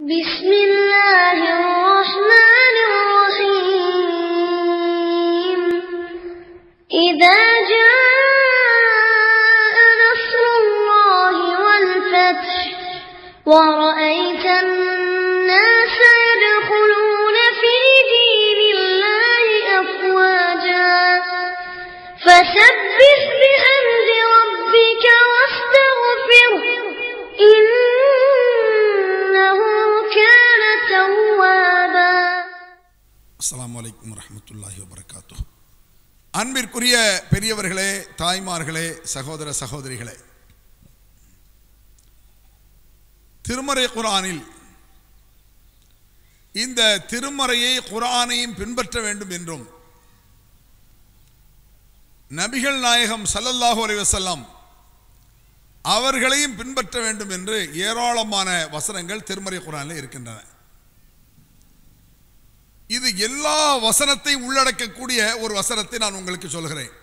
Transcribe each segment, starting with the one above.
بسم الله الرحمن الرحيم إذا جاء نصر الله والفتح ورأيت الناس يدخلون في دين الله أفواجا فسبح بحمد ربك واستغفره إنه كان توابا அஸ்ஸலாமு அலைக்கும் வரஹ்மத்துல்லாஹி வபரகாத்து அன்பிற்குரிய பெரியவர்களே தாய்மார்களே சகோதர சகோதரிகளே திருமறை குர்ஆனில் இந்த திருமறையை குர்ஆனையும் பின்பற்ற வேண்டும் என்றும் நபிகள் நாயகம் ஸல்லல்லாஹு அலைஹி வஸல்லம் அவர்களையும் பின்பற்ற வேண்டும் என்று ஏராளமான வசனங்கள் திருமறை குர்ஆனில் இருக்கின்றன இது எல்லா வசனத்தையும் உள்ளடக்கக்கூடிய ஒரு வசனத்தை நான் உங்களுக்கு சொல்கிறேன்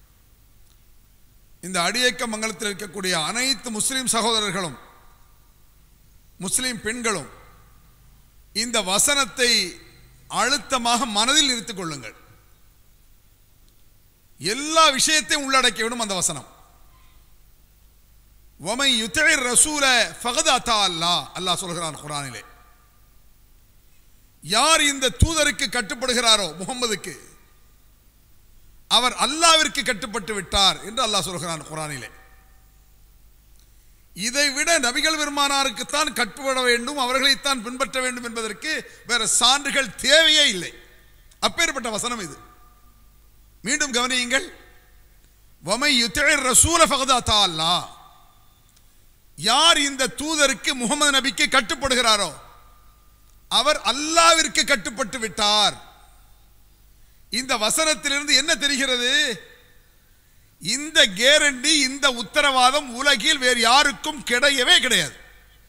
இந்த அடியேக்க மங்கலத்தில் இருக்கக்கூடிய அனைத்து முஸ்லிம் சகோதரர்களும் முஸ்லிம் பெண்களும் இந்த வசனத்தை அழுத்தமாக மனதில் நிறுத்திக் கொள்ளுங்கள் எல்லா விஷயத்தையும் உள்ளடக்கிவிடும் அந்த வசனம் ஒமை யுத்தழி ரசூல ஃபகத் அத்தா அல்லா அல்லாஹ் சொல்கிறான் குரானிலே யார் இந்த தூதருக்கு கட்டுப்படுகிறாரோ முகம்மதுக்கு அவர் அல்லாவிற்கு கட்டுப்பட்டு விட்டார் என்று அல்லாஹ் சொல்கிறான் குரானிலே இதை விட நபிகள் பெருமானாருக்குத்தான் கட்டுப்பட வேண்டும் அவர்களைத்தான் பின்பற்ற வேண்டும் என்பதற்கு வேற சான்றுகள் தேவையே இல்லை அப்பேற்பட்ட வசனம் இது மீண்டும் கவனியுங்கள் வமை யுத்தழ் ரசூல ஃபகதா அல்லா யார் இந்த தூதருக்கு முகமது நபிக்கு கட்டுப்படுகிறாரோ அவர் அல்லாவிற்கு கட்டுப்பட்டு விட்டார் இந்த வசனத்திலிருந்து என்ன தெரிகிறது இந்த கேரண்டி இந்த உத்தரவாதம் உலகில் வேறு யாருக்கும் கிடையவே கிடையாது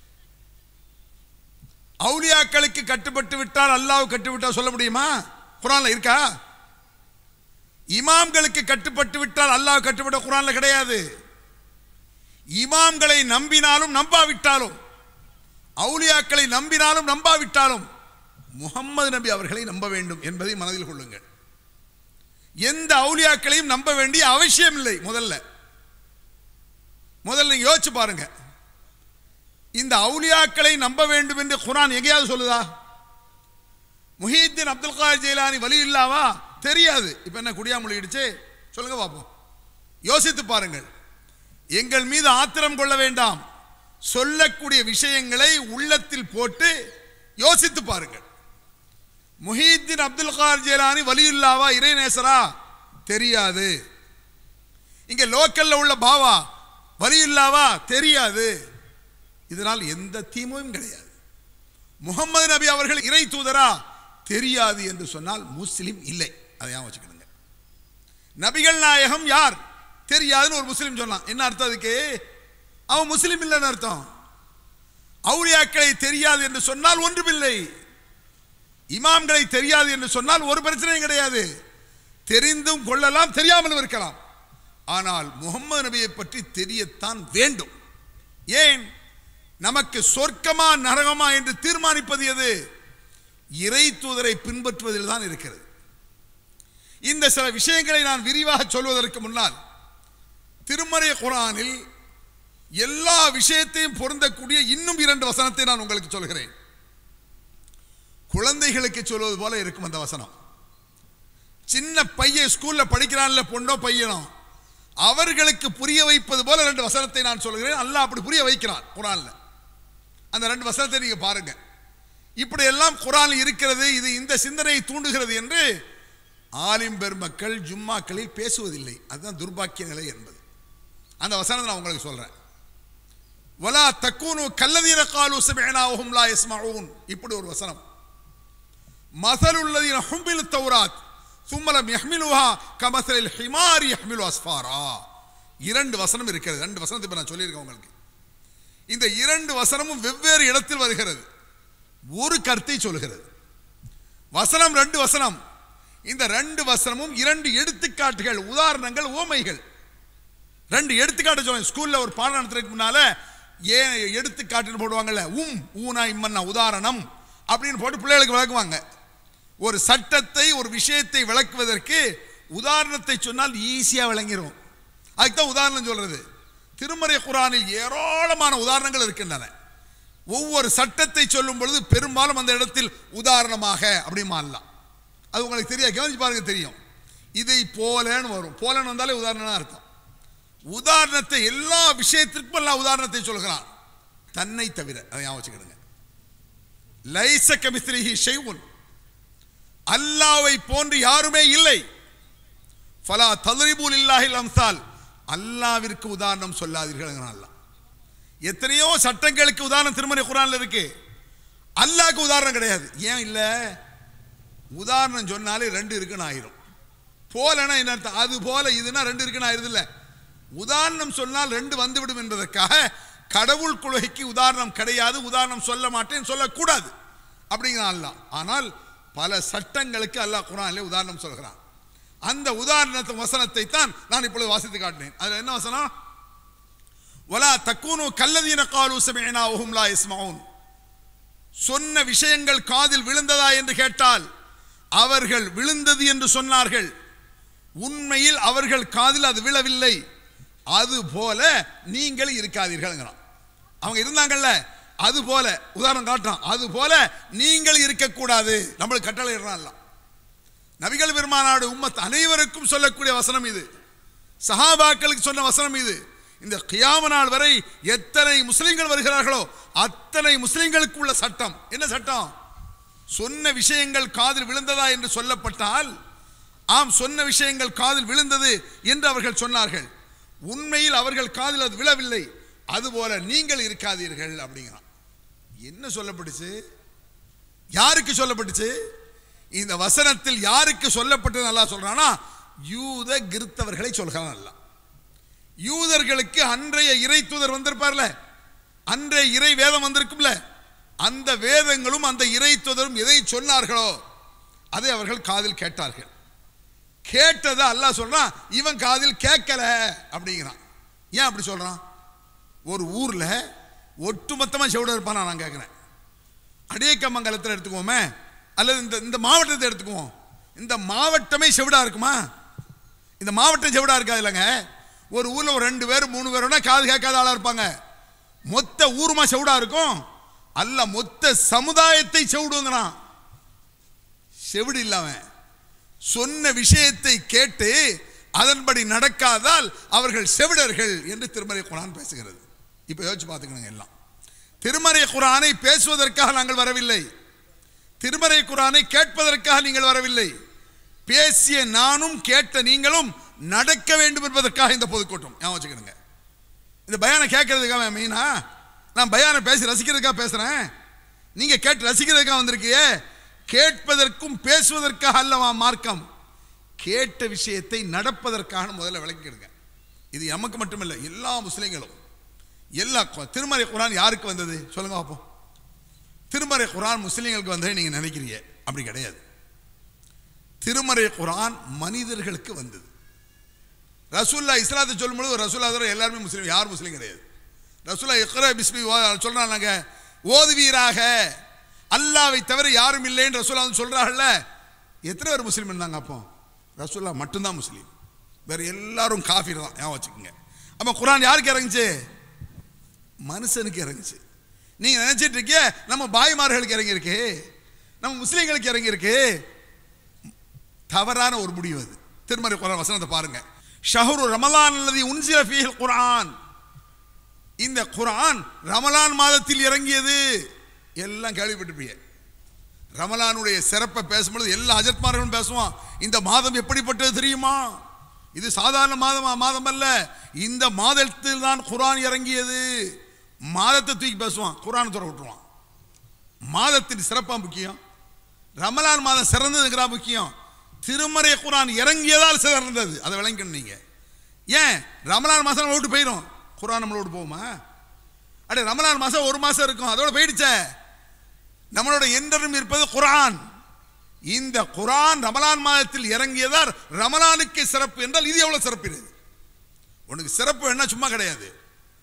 அவுலியாக்களுக்கு கட்டுப்பட்டு விட்டார் அல்லாஹ் கட்டுவிட்டார் சொல்ல முடியுமா குரான்ல இருக்கா இமாம்களுக்கு கட்டுப்பட்டு விட்டால் அல்லாஹ் கட்டுப்பட்ட குரான்ல கிடையாது இமாம்களை நம்பினாலும் நம்பாவிட்டாலும் அவுலியாக்களை நம்பினாலும் நம்பாவிட்டாலும் முகம்மது நபி அவர்களை நம்ப வேண்டும் என்பதை மனதில் கொள்ளுங்கள் எந்த அவுலியாக்களையும் நம்ப வேண்டிய அவசியம் இல்லை முதல்ல முதல்ல நீங்க யோசிச்சு பாருங்க இந்த அவுலியாக்களை நம்ப வேண்டும் என்று குரான் எங்கேயாவது சொல்லுதா முஹீத்தீன் அப்துல் கார் ஜெயிலானி வழி இல்லாவா தெரியாது இப்போ என்ன குடியாமொழி இடிச்சு சொல்லுங்க பார்ப்போம் யோசித்து பாருங்கள் எங்கள் மீது ஆத்திரம் கொள்ள வேண்டாம் சொல்லக்கூடிய விஷயங்களை உள்ளத்தில் போட்டு யோசித்து பாருங்கள் முஹீத்தீன் அப்துல் கார் ஜேலானி வலியுல்லாவா இறைநேசரா தெரியாது இங்க லோக்கல்ல உள்ள பாவா வலியுல்லாவா தெரியாது இதனால் எந்த தீமும் கிடையாது முகமது நபி அவர்கள் இறை தூதரா தெரியாது என்று சொன்னால் முஸ்லிம் இல்லை அதை ஞாபகம் வச்சுக்கிடுங்க நபிகள் நாயகம் யார் தெரியாதுன்னு ஒரு முஸ்லிம் சொன்னான் என்ன அர்த்தம் அதுக்கு அவன் முஸ்லிம் இல்லைன்னு அர்த்தம் அவுளியாக்களை தெரியாது என்று சொன்னால் ஒன்றுமில்லை இமாம்களை தெரியாது என்று சொன்னால் ஒரு பிரச்சனையும் கிடையாது தெரிந்தும் கொள்ளலாம் தெரியாமலும் இருக்கலாம் ஆனால் முகமது நபியை பற்றி தெரியத்தான் வேண்டும் ஏன் நமக்கு சொர்க்கமா நரகமா என்று தீர்மானிப்பது எது இறை தூதரை பின்பற்றுவதில் தான் இருக்கிறது இந்த சில விஷயங்களை நான் விரிவாக சொல்வதற்கு முன்னால் திருமறை குரானில் எல்லா விஷயத்தையும் பொருந்தக்கூடிய இன்னும் இரண்டு வசனத்தை நான் உங்களுக்கு சொல்கிறேன் குழந்தைகளுக்கு சொல்வது போல இருக்கும் அந்த வசனம் சின்ன பையன் ஸ்கூல்ல படிக்கிறான்ல பொண்ணோ பையனோ அவர்களுக்கு புரிய வைப்பது போல ரெண்டு வசனத்தை நான் சொல்கிறேன் அல்லாஹ் அப்படி புரிய வைக்கிறான் குரான்ல அந்த ரெண்டு வசனத்தை நீங்க பாருங்க இப்படி எல்லாம் குரான் இருக்கிறது இது இந்த சிந்தனையை தூண்டுகிறது என்று ஆலிம் பெருமக்கள் ஜும்மாக்களில் பேசுவதில்லை அதுதான் துர்பாக்கிய நிலை என்பது அந்த வசனத்தை நான் உங்களுக்கு சொல்றேன் வலா தக்கூனு கல்லதீன காலு சமிஅனாஹும் லா யஸ்மஊன் இப்படி ஒரு வசனம் மஸலுல்லதீன ஹும்பிலு தௌராத் சும்மலம் யஹ்மிலுஹா கமஸலில் ஹிமாரி யஹ்மிலு அஸ்ஃபாரா இரண்டு வசனம் இருக்கிறது ரெண்டு வசனத்தை இப்ப நான் சொல்லியிருக்கேன் உங்களுக்கு இந்த இரண்டு வசனமும் வெவ்வேறு இடத்தில் வருகிறது ஒரு கருத்தை சொல்கிறது வசனம் ரெண்டு வசனம் இந்த ரெண்டு வசனமும் இரண்டு எடுத்துக்காட்டுகள் உதாரணங்கள் ஓமைகள் ரெண்டு எடுத்துக்காட்டு சொல்லுங்க ஸ்கூல்ல ஒரு பாடம் நடத்துறதுக்கு முன்னால ஏன் எடுத்துக்காட்டுன்னு போடுவாங்கல்ல உம் ஊனா இம்மன்னா உதாரணம் அப்படின்னு போட்டு பிள்ளைகளுக்கு விளக்குவாங்க ஒரு சட்டத்தை ஒரு விஷயத்தை விளக்குவதற்கு உதாரணத்தை சொன்னால் ஈஸியாக விளங்கிரும் அதுக்கு தான் உதாரணம் சொல்றது திருமறை குரானில் ஏராளமான உதாரணங்கள் இருக்கின்றன ஒவ்வொரு சட்டத்தை சொல்லும் பொழுது பெரும்பாலும் அந்த இடத்தில் உதாரணமாக அப்படி மாறலாம் அது உங்களுக்கு தெரியாது கவனிச்சு பாருங்க தெரியும் இதை போலன்னு வரும் போலன்னு வந்தாலே உதாரணம் அர்த்தம் உதாரணத்தை எல்லா விஷயத்திற்கும் எல்லா உதாரணத்தை சொல்கிறான் தன்னை தவிர அதை ஞாபகம் வச்சுக்கிடுங்க லைச கமிஸ்திரிஹி ஷைவுன் அல்லாவை போன்று யாருமே இல்லை ஃபலா ததுரிபுல் இல்லாஹில் அம்சால் அல்லாவிற்கு உதாரணம் சொல்லாதீர்கள் அல்லாஹ் எத்தனையோ சட்டங்களுக்கு உதாரணம் திருமறை குரான்ல இருக்கு அல்லாஹ்க்கு உதாரணம் கிடையாது ஏன் இல்ல உதாரணம் சொன்னாலே ரெண்டு இருக்குன்னு ஆயிரும் போலனா என்ன அர்த்தம் அது போல இதுனா ரெண்டு இருக்குன்னு ஆயிருது இல்ல உதாரணம் சொன்னால் ரெண்டு வந்துவிடும் என்பதற்காக கடவுள் கொள்கைக்கு உதாரணம் கிடையாது உதாரணம் சொல்ல மாட்டேன் சொல்லக்கூடாது அப்படிங்கிறான் அல்லாஹ் ஆனால் பல சட்டங்களுக்கு அல்லாஹ் குரானிலே உதாரணம் சொல்கிறான் அந்த உதாரணத்தை வசனத்தை தான் நான் இப்பொழுது வாசித்து காட்டினேன் அதுல என்ன வசனம் வலா தக்கூனு கல்லதீன காலு சமிஅனா வஹும் லா யஸ்மஊன் சொன்ன விஷயங்கள் காதில் விழுந்ததா என்று கேட்டால் அவர்கள் விழுந்தது என்று சொன்னார்கள் உண்மையில் அவர்கள் காதில் அது விழவில்லை அது போல நீங்கள் இருக்காதீர்கள்ங்கிறான் அவங்க இருந்தாங்கல்ல அது போல உதாரணம் காட்டுறான் அது போல நீங்கள் இருக்கக்கூடாது நம்மளுக்கு கட்டளை இடுறான் நபிகள் பெருமானாடு உம்மத் அனைவருக்கும் சொல்லக்கூடிய வசனம் இது சஹாபாக்களுக்கு சொன்ன வசனம் இது இந்த கியாம நாள் வரை எத்தனை முஸ்லிம்கள் வருகிறார்களோ அத்தனை முஸ்லிம்களுக்கு உள்ள சட்டம் என்ன சட்டம் சொன்ன விஷயங்கள் காதில் விழுந்ததா என்று சொல்லப்பட்டால் ஆம் சொன்ன விஷயங்கள் காதில் விழுந்தது என்று அவர்கள் சொன்னார்கள் உண்மையில் அவர்கள் காதில் அது விழவில்லை அதுபோல நீங்கள் இருக்காதீர்கள் அப்படிங்கிறான் என்ன சொல்லப்பட்டுச்சு யாருக்கு சொல்லப்பட்டுச்சு இந்த வசனத்தில் யாருக்கு சொல்லப்பட்டது நல்லா சொல்றானா யூத கிறித்தவர்களை சொல்கிறான் அல்ல யூதர்களுக்கு அன்றைய இறை தூதர் வந்திருப்பார்ல அன்றைய இறை வேதம் வந்திருக்கும்ல அந்த வேதங்களும் அந்த இறை தூதரும் எதை சொன்னார்களோ அதை அவர்கள் காதில் கேட்டார்கள் கேட்டதை அல்லாஹ் சொல்றான் இவன் காதில் கேட்கல அப்படிங்கிறான் ஏன் அப்படி சொல்றான் ஒரு ஊர்ல ஒட்டுமொத்தமா செவிட இருப்பானா நான் கேட்கிறேன் அடியக்கமங்கலத்தில் எடுத்துக்குவோமே அல்லது இந்த இந்த மாவட்டத்தை எடுத்துக்குவோம் இந்த மாவட்டமே செவிடா இருக்குமா இந்த மாவட்டம் செவிடா இருக்காது இல்லைங்க ஒரு ஊர்ல ஒரு ரெண்டு பேர் மூணு பேரோட காது கேட்காத ஆளா இருப்பாங்க மொத்த ஊருமா செவிடா இருக்கும் அல்ல மொத்த சமுதாயத்தை செவிடுங்கிறான் செவிடு இல்லாம சொன்ன விஷயத்தை கேட்டு அதன்படி நடக்காதால் அவர்கள் செவிடர்கள் என்று திருமறை குரான் பேசுகிறது இப்போ யோசிச்சு பார்த்துக்கணுங்க எல்லாம் திருமறை குரானை பேசுவதற்காக நாங்கள் வரவில்லை திருமறை குரானை கேட்பதற்காக நீங்கள் வரவில்லை பேசிய நானும் கேட்ட நீங்களும் நடக்க வேண்டும் என்பதற்காக இந்த பொதுக்கூட்டம் ஞாபகம் வச்சுக்கிடுங்க இந்த பயானை கேட்கறதுக்காக மெயினா நான் பயானை பேசி ரசிக்கிறதுக்காக பேசுறேன் நீங்க கேட்டு ரசிக்கிறதுக்காக வந்திருக்கியே கேட்பதற்கும் பேசுவதற்காக அல்லவா மார்க்கம் கேட்ட விஷயத்தை நடப்பதற்காக முதல்ல விளக்கிடுங்க இது நமக்கு மட்டுமில்லை எல்லா முஸ்லிம்களும் எல்லா கு- திருமறை குரான் யாருக்கு வந்தது சொல்லுங்க பார்ப்போம் திருமறை குரான் முஸ்லிம்களுக்கு வந்தது நீங்க நினைக்கிறீங்க அப்படி கிடையாது திருமறை குரான் மனிதர்களுக்கு வந்தது ரசூல்லா இஸ்லாத்தை சொல்லும்போது ரசூல்லா தவிர எல்லாருமே முஸ்லீம் யார் முஸ்லீம் கிடையாது ரசூல்லா இக்ரா பிஸ்மி சொல்றாங்க ஓதுவீராக அல்லாவை தவிர யாரும் இல்லைன்னு ரசூல்லா வந்து சொல்றாங்கல்ல எத்தனை பேர் முஸ்லீம் இருந்தாங்க அப்போ ரசூல்லா மட்டும்தான் முஸ்லீம் வேற எல்லாரும் காஃபிர் தான் ஞாபகம் வச்சுக்கோங்க அப்போ குரான் யாருக்கு இறங்குச்சு மனுஷனுக்கு இறங்குச்சு நீங்க நினைச்சிட்டு இருக்கீங்க நம்ம பாய்மார்களுக்கு இறங்கியிருக்கு நம்ம முஸ்லீம்களுக்கு இறங்கியிருக்கு தவறான ஒரு முடிவு அது திருமறை குரான் வசனத்தை பாருங்க ஷஹரு ரமலான் அல்லது உன்சில ஃபீஹில் குர்ஆன் இந்த குர்ஆன் ரமலான் மாதத்தில் இறங்கியது எல்லாம் கேள்விப்பட்டிருப்பீங்க ரமலானுடைய சிறப்பை பேசும்பொழுது எல்லா அஜத்மார்களும் பேசுவான் இந்த மாதம் எப்படிப்பட்டது தெரியுமா இது சாதாரண மாதமா மாதம் அல்ல இந்த மாதத்தில் தான் குர்ஆன் இறங்கியது மாதத்தை தூக்கி பேசுவான் குர்ஆன் துற விட்டுருவான் மாதத்தின் சிறப்பா முக்கியம் ரமலான் மாதம் சிறந்ததுங்கிறா முக்கியம் திருமறை குரான் இறங்கியதால் சிறந்தது அதை விளங்கணும் நீங்க ஏன் ரமலான் மாசம் நம்ம விட்டு போயிடும் குரான் நம்மளை விட்டு போகுமா அடே ரமலான் மாசம் ஒரு மாசம் இருக்கும் அதோட போயிடுச்சே நம்மளோட என்றும் இருப்பது குரான் இந்த குரான் ரமலான் மாதத்தில் இறங்கியதால் ரமலானுக்கு சிறப்பு என்றால் இது எவ்வளவு சிறப்பு இது உனக்கு சிறப்பு என்ன சும்மா கிடையாது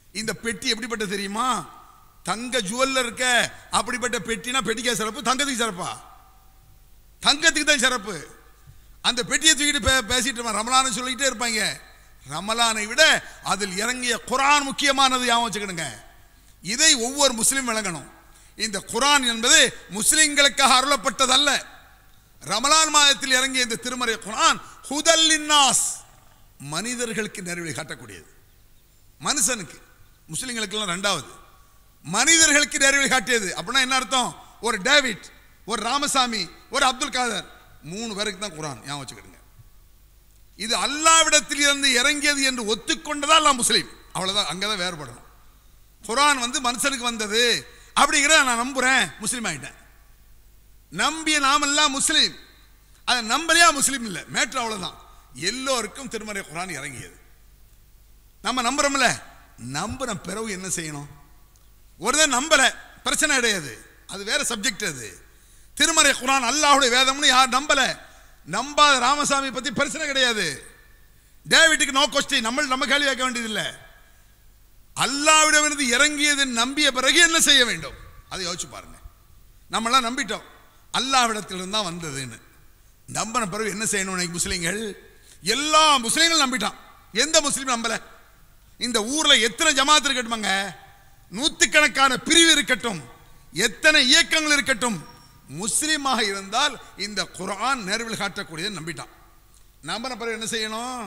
இந்த பெட்டி எப்படிப்பட்ட தெரியுமா தங்க ஜுவல்ல இருக்க அப்படிப்பட்ட பெட்டினா பெட்டிக்கா சிறப்பு தங்கத்துக்கு சிறப்பா தங்கத்துக்கு தான் சிறப்பு அந்த பெட்டியை தூக்கிட்டு பே பேசிட்டு இருப்பான் ரமலான்னு சொல்லிக்கிட்டே இருப்பாங்க ரமலானை விட அதில் இறங்கிய குரான் முக்கியமானது ஞாபகம் வச்சுக்கிடுங்க இதை ஒவ்வொரு முஸ்லீம் விளங்கணும் இந்த குரான் என்பது முஸ்லிம்களுக்காக அருளப்பட்டதல்ல ரமலான் மாதத்தில் இறங்கிய இந்த திருமறை குரான் ஹுதல்லின்னாஸ் மனிதர்களுக்கு நிறைவு காட்டக்கூடியது மனுஷனுக்கு முஸ்லிம்களுக்கெல்லாம் ரெண்டாவது மனிதர்களுக்கு நிறைவு காட்டியது அப்படின்னா என்ன அர்த்தம் ஒரு டேவிட் ஒரு ராமசாமி ஒரு அப்துல் காதர் மூணு பேருக்கு தான் குரான் ஞாபகம் வச்சுக்கிடுங்க இது அல்லாவிடத்தில் இருந்து இறங்கியது என்று ஒத்துக்கொண்டதால் நான் முஸ்லீம் அவ்வளவுதான் அங்கதான் வேறுபடணும் குரான் வந்து மனுஷனுக்கு வந்தது அப்படிங்கிறத நான் நம்புறேன் முஸ்லீம் ஆயிட்டேன் நம்பிய நாமெல்லாம் முஸ்லீம் அதை நம்பலையா முஸ்லீம் இல்லை மேட்ரு அவ்வளவுதான் எல்லோருக்கும் திருமறை குரான் இறங்கியது நம்ம நம்புறோம்ல நம்புற பிறகு என்ன செய்யணும் ஒருத்தன் நம்பல பிரச்சனை கிடையாது அது வேற சப்ஜெக்ட் அது திருமறை குரான் அல்லாஹ்வுடைய வேதம்னு யார் நம்பல நம்பாத ராமசாமி பத்தி பிரச்சனை கிடையாது டேவிட்டுக்கு நோ கொஸ்டின் நம்ம நம்ம கேள்வி கேட்க வேண்டியதில்லை அல்லாவிடமிருந்து இறங்கியது நம்பிய பிறகு என்ன செய்ய வேண்டும் அதை யோசிச்சு பாருங்க நம்மளாம் நம்பிட்டோம் அல்லாவிடத்திலிருந்து தான் வந்ததுன்னு நம்பின பிறகு என்ன செய்யணும் இன்னைக்கு முஸ்லீம்கள் எல்லா முஸ்லீம்களும் நம்பிட்டான் எந்த முஸ்லீம் நம்பல இந்த ஊர்ல எத்தனை ஜமாத் இருக்கட்டுமாங்க நூற்றுக்கணக்கான பிரிவு இருக்கட்டும் எத்தனை இயக்கங்கள் இருக்கட்டும் முஸ்லீமாக இருந்தால் இந்த குர்ஆன் நேர்வில் காட்டக்கூடியதை நம்பிட்டான் நம்பின பிறகு என்ன செய்யணும்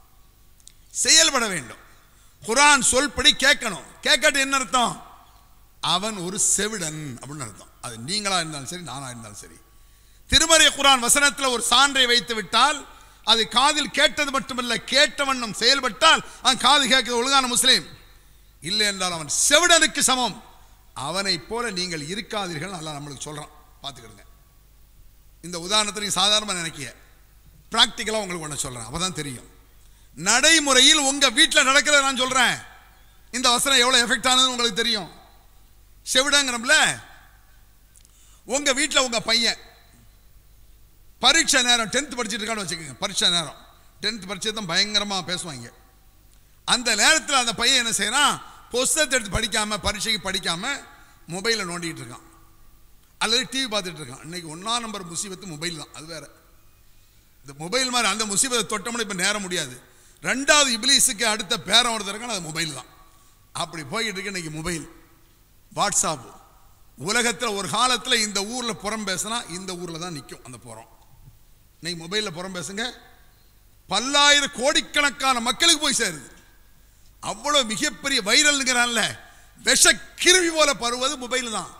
செயல்பட வேண்டும் குர்ஆன் சொல்படி கேட்கணும் கேட்காட்டி என்ன அர்த்தம் அவன் ஒரு செவிடன் அப்படின்னு அர்த்தம் அது நீங்களா இருந்தாலும் சரி நானா இருந்தாலும் சரி திருமறை குர்ஆன் வசனத்தில் ஒரு சான்றை வைத்து விட்டால் அது காதில் கேட்டது மட்டுமல்ல கேட்ட வண்ணம் செயல்பட்டால் அவன் காது கேட்கிறது ஒழுங்கான முஸ்லீம் இல்லை என்றால் அவன் செவிடனுக்கு சமம் அவனைப் போல நீங்கள் இருக்காதீர்கள் அல்லாஹ் நம்மளுக்கு சொல்றான் பார்த்துக்கிடுங்க இந்த உதாரணத்தை நீங்க சாதாரணமாக நினைக்கிய ப்ராக்டிக்கலாக உங்களுக்கு ஒன்று சொல்கிறேன் அப்போ தான் தெரியும் நடைமுறையில் உங்கள் வீட்டில் நடக்கிறத நான் சொல்கிறேன் இந்த வசனம் எவ்வளோ எஃபெக்ட் ஆனதுன்னு உங்களுக்கு தெரியும் செவிடங்கிறோம்ல உங்கள் வீட்டில் உங்கள் பையன் பரீட்சை நேரம் டென்த் படிச்சுட்டு இருக்கான்னு வச்சுக்கோங்க பரீட்சை நேரம் டென்த் பரீட்சை தான் பயங்கரமாக பேசுவாங்க அந்த நேரத்தில் அந்த பையன் என்ன செய்யறான் புஸ்தகத்தை எடுத்து படிக்காம பரீட்சைக்கு படிக்காம மொபைலை நோண்டிட்டு இருக்கான் அல்லது டிவி பார்த்துட்டு இருக்கான் இன்னைக்கு ஒன்றா நம்பர் முசீபத்து மொபைல் தான் அது வேற இந்த மொபைல் மாதிரி அந்த முசீபத்தை தொட்டோம்னா இப்போ நேர முடியாது ரெண்டாவது இப்லீஸுக்கு அடுத்த பேரம் ஒருத்தர் இருக்கான் அது மொபைல் தான் அப்படி போய்கிட்டு இருக்கு இன்னைக்கு மொபைல் வாட்ஸ்அப் உலகத்தில் ஒரு காலத்தில் இந்த ஊரில் புறம் பேசினா இந்த ஊரில் தான் நிற்கும் அந்த புறம் இன்னைக்கு மொபைலில் புறம் பேசுங்க பல்லாயிரம் கோடிக்கணக்கான மக்களுக்கு போய் சேருது அவ்வளோ மிகப்பெரிய வைரல்ங்கிறான்ல விஷ கிருமி போல பருவது மொபைல் தான்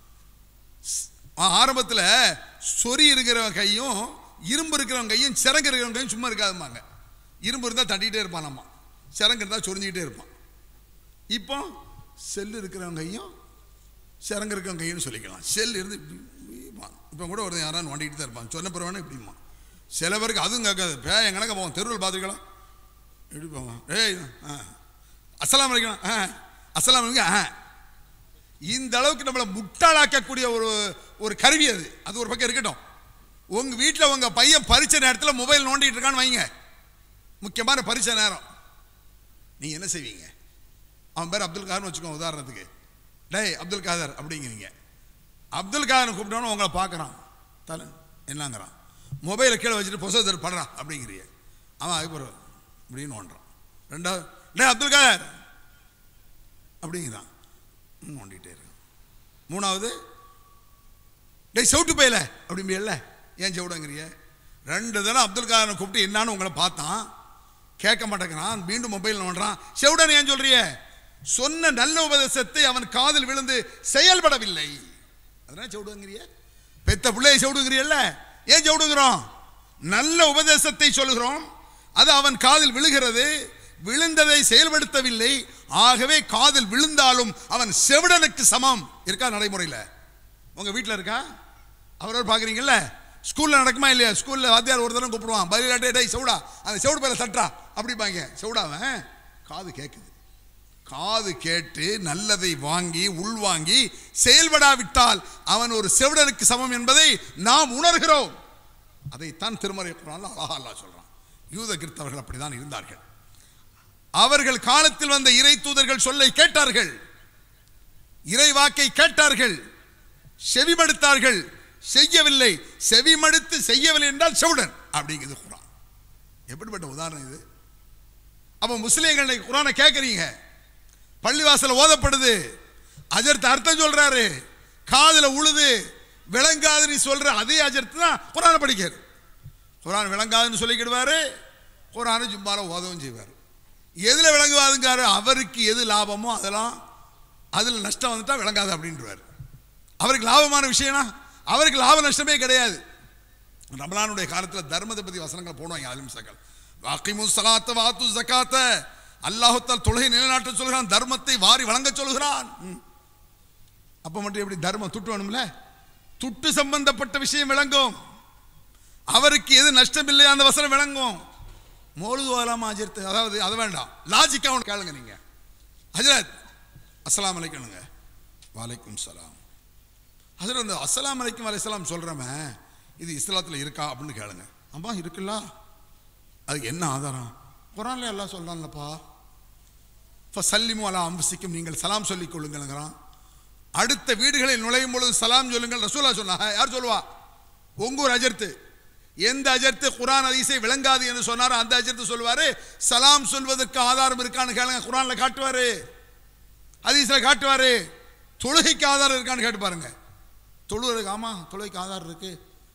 ஆரம்பத்தில் சொறி இருக்கிறவன் கையும் இரும்பு இருக்கிறவன் கையும் சிறங்கு இருக்கிறவன் கையும் சும்மா இருக்காதுமாங்க இரும்பு இருந்தால் தட்டிகிட்டே இருப்பான் நம்ம சிறங்கு இருந்தால் சொரிஞ்சிக்கிட்டே இருப்பான் இப்போ செல் இருக்கிறவன் கையும் சிறங்கு இருக்கிறவன் கையும் சொல்லிக்கலாம் செல் இருந்து இப்படி இப்படிம்பான். இப்போ கூட ஒரு யாராவது நோண்டிக்கிட்டு தான் இருப்பான் சொன்ன பிறவானே இப்படிமா சில பேருக்கு அதுவும் கேட்காது பேயன் கணக்க போவோம் தெருவில் பார்த்துருக்கலாம் எப்படி போவான் ஏய் ஆ அஸ்ஸலாமு அலைக்கும் ஆ அஸ்ஸலாமு அலைக்கும் ஆ இந்த அளவுக்கு நம்மளை முட்டாளாக்கக்கூடிய ஒரு ஒரு கருவி அது அது ஒரு பக்கம் இருக்கட்டும் உங்க வீட்டில் உங்க பையன் பரீட்சை நேரத்தில் மொபைல் நோண்டிட்டு இருக்கான்னு வைங்க முக்கியமான பரீட்சை நேரம் நீங்க என்ன செய்வீங்க அவன் பேர் அப்துல் காதர்னு வச்சுக்கோங்க உதாரணத்துக்கு டேய் அப்துல் காதர் அப்படிங்கிறீங்க அப்துல் காதர் கூப்பிட்டோன்னு உங்களை பார்க்குறான் தலை என்னங்கிறான் மொபைலை கீழே வச்சுட்டு புசதர் படுறான் அப்படிங்கிறீங்க அவன் அதுக்கப்புறம் இப்படின்னு நோண்டுறான் ரெண்டாவது டேய் அப்துல் காதர் அப்படிங்கிறான் ம், நோண்டிகிட்டே இருக்கான் மூணாவது டேய் செவுட்டு போயில அப்படிம்பியல்ல ஏன் செவிடங்கிறிய ரெண்டு தடவை அப்துல் காதரை கூப்பிட்டு என்னான்னு உங்களை பார்த்தான் கேட்க மாட்டேங்கிறான் மீண்டும் மொபைல் நோண்டுறான் செவுடன் ஏன் சொல்றிய சொன்ன நல்ல உபதேசத்தை அவன் காதில் விழுந்து செயல்படவில்லை அதனால செவிடுங்கிறிய பெத்த பிள்ளையை செவிடுங்கிறியல்ல ஏன் செவிடுங்கிறோம் நல்ல உபதேசத்தை சொல்லுகிறோம் அது அவன் காதில் விழுகிறது விழுந்ததை செயல்படுத்தவில்லை ஆகவே காதில் விழுந்தாலும் அவன் செவிடனுக்கு சமம் இருக்கா நடைமுறையில் உங்க வீட்டில் இருக்கா அவரோட பார்க்குறீங்கல்ல ஸ்கூலில் நடக்குமா இல்லையா ஸ்கூலில் வாத்தியார் ஒரு தடவை கூப்பிடுவான் பதிலாட்டே டேய் செவுடா அந்த செவுடு பேர தட்டா அப்படிப்பாங்க செவுடாவன் காது கேட்குது காது கேட்டு நல்லதை வாங்கி உள்வாங்கி செயல்படாவிட்டால் அவன் ஒரு செவிடனுக்கு சமம் என்பதை நாம் உணர்கிறோம் அதைத்தான் திருமறை குரான்ல அழகா அல்லாஹ் சொல்றான் யூத கிறிஸ்தவர்கள் அப்படிதான் இருந்தார்கள் அவர்கள் காலத்தில் வந்த இறை தூதர்கள் சொல்லை கேட்டார்கள் இறை வாக்கை கேட்டார்கள் செவிமடுத்தார்கள் செய்யவில்லை செவிமடுத்து செய்யவில்லை என்றால் செவுடன் அப்படிங்கிறது குரான் எப்படிப்பட்ட உதாரணம் இது அப்ப முஸ்லீம்கள் இன்னைக்கு குரானை கேட்குறீங்க பள்ளிவாசல் ஓதப்படுது அஜர்த்து அர்த்தம் சொல்றாரு காதுல உழுது விளங்காதுன்னு சொல்ற அதே அஜர்த்து தான் குரானை படிக்கிறார் குரான் விளங்காதுன்னு சொல்லிக்கிடுவாரு குரானை ஜும்மால ஓதவும் செய்வார் எதுல விளங்குவாதுங்காரு அவருக்கு எது லாபமோ அதெல்லாம் அதில் நஷ்டம் வந்துட்டா விளங்காது அப்படின்றவார் அவருக்கு லாபமான விஷயம்னா அவருக்கு லாப நஷ்டமே கிடையாது ரமலானுடைய காலத்தில் தர்மத்தை பற்றி வசனங்கள் போடுவாங்க அலிம்சங்கள் வாக்கிமு சலாத்த வாத்து ஜக்காத்த அல்லாஹுத்தால் தொழுகை நிலைநாட்ட சொல்கிறான் தர்மத்தை வாரி வழங்க சொல்கிறான் ம். அப்ப மட்டும் எப்படி தர்மம் துட்டு வேணும்ல துட்டு சம்பந்தப்பட்ட விஷயம் விளங்கும் அவருக்கு எது நஷ்டம் இல்லை அந்த வசனம் விளங்கும் மோழுது ஓலாமா அஜர்த்து அதாவது அது வேண்டாம் லாஜிக்காக ஒன்று கேளுங்க நீங்க ஹஜரத் அஸ்ஸலாமு அலைக்கணுங்க வலைக்கும் சலாம் ஹஜரத் அந்த அஸ்ஸலாமு அலைக்கும் அலைசலாம் சொல்கிறவன் இது இஸ்லாத்தில் இருக்கா அப்படின்னு கேளுங்க ஆமா இருக்குல்ல அதுக்கு என்ன ஆதாரம் குரான்ல எல்லாம் சொல்கிறான்லப்பா இப்போ சல்லிமு அலா அம்புசிக்கும் நீங்கள் சலாம் சொல்லிக் கொள்ளுங்கள்ங்கிறான் அடுத்த வீடுகளில் நுழையும் பொழுது சலாம் சொல்லுங்கள் ரசூலா சொன்னாங்க யார் சொல்லுவா உங்க ஒரு அஜர்த்து எந்த அஜர்த்து குரான் அதிசை விளங்காது என்று சொன்னாரோ அந்த அஜர்த்து சொல்லுவாரு சலாம் சொல்வதற்கு ஆதாரம் இருக்கான்னு கேளுங்க குரான்ல காட்டுவாரு ஹதீஸ்ல காட்டுவாரு தொழுகைக்கு ஆதாரம் இருக்கான்னு கேட்டு பாருங்க தொழுகிறதுக்கு ஆமா தொழுகைக்கு ஆதாரம் இருக்கு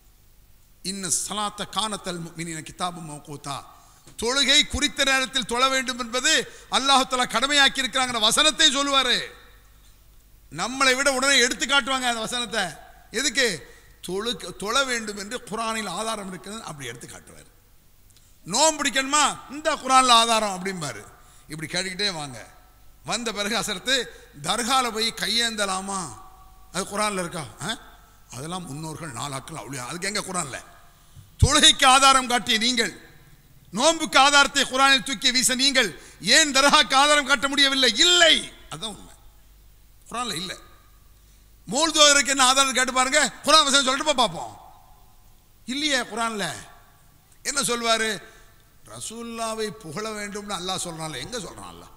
இன்ன சலாத்த காணத்தல் மினின கிதாபு மௌகூத்தா தொழுகை குறித்த நேரத்தில் தொழ வேண்டும் என்பது அல்லாஹுத்தலா கடமையாக்கி இருக்கிறாங்கிற வசனத்தை சொல்லுவாரு நம்மளை விட உடனே எடுத்து காட்டுவாங்க அந்த வசனத்தை எதுக்கு தொழு தொழ வேண்டும் என்று குரானில் ஆதாரம் இருக்குது அப்படி எடுத்து காட்டுவார் நோம்பு பிடிக்கணுமா இந்த குரானில் ஆதாரம் அப்படிம்பாரு இப்படி கேட்டுக்கிட்டே வாங்க வந்த பிறகு அசரத்து தர்கால போய் கையேந்தலாமா அது குரானில் இருக்கா ஆ? அதெல்லாம் முன்னோர்கள் நாளாக்கள் அவ்வளோ அதுக்கு எங்க குரான்ல தொழுகைக்கு ஆதாரம் காட்டிய நீங்கள் நோன்புக்கு ஆதாரத்தை குரானில் தூக்கி வீச நீங்கள் ஏன் தர்காக்கு ஆதாரம் காட்ட முடியவில்லை இல்லை அதான் உண்மை குரான்ல இல்லை மூழ்துவதற்கு என்ன ஆதாரம் கேட்டு பாருங்க குரான் வசனம் சொல்லிட்டு போய் பார்ப்போம் இல்லையே குரான்ல என்ன சொல்வாரு ரசூல்லாவை புகழ வேண்டும்னு அல்லாஹ் சொல்றான்ல எங்க சொல்றான் அல்லாஹ்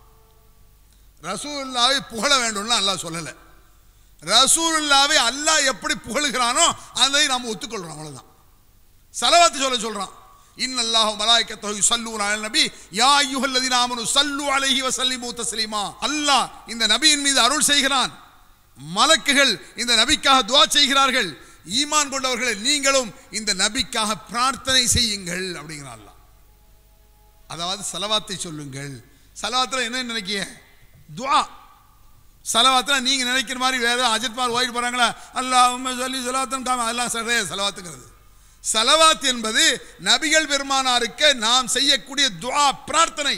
ரசூல்லாவை புகழ வேண்டும்னு அல்லாஹ் சொல்லலை ரசூலுல்லாவை அல்லாஹ் எப்படி புகழுகிறானோ அதை நாம் ஒத்துக்கொள்றோம் அவ்வளவுதான் சலவாத்து சொல்ல சொல்றான் இன்னல்லாஹு மலாய்க்கத்தஹு யுஸல்லூன அலன் நபி யா அய்யுஹல்லதீன ஆமனு ஸல்லு அலைஹி வஸல்லிமு தஸ்லீமா அல்லாஹ் இந்த நபியின் மீது அருள் செய்கிறான் மலக்குகள் இந்த நபிக்காக துஆ செய்கிறார்கள் ஈமான் கொண்டவர்களே நீங்களும் இந்த நபிக்காக பிரார்த்தனை செய்யுங்கள் அப்படிங்கிறான் அல்லாஹ் அதாவது சலவாத்தை சொல்லுங்கள் சலவாத்துல என்ன நினைக்கிய துஆ சலவாத்தில் நீங்க நினைக்கிற மாதிரி வேற அஜித்மார் ஓய்வு போறாங்களா அல்லாஹ் சொல்லி சலவாத்தன் காம அதெல்லாம் சொல்றே சலவாத்துங்கிறது சலவாத் என்பது நபிகள் பெருமானாருக்கு நாம் செய்யக்கூடிய துஆ பிரார்த்தனை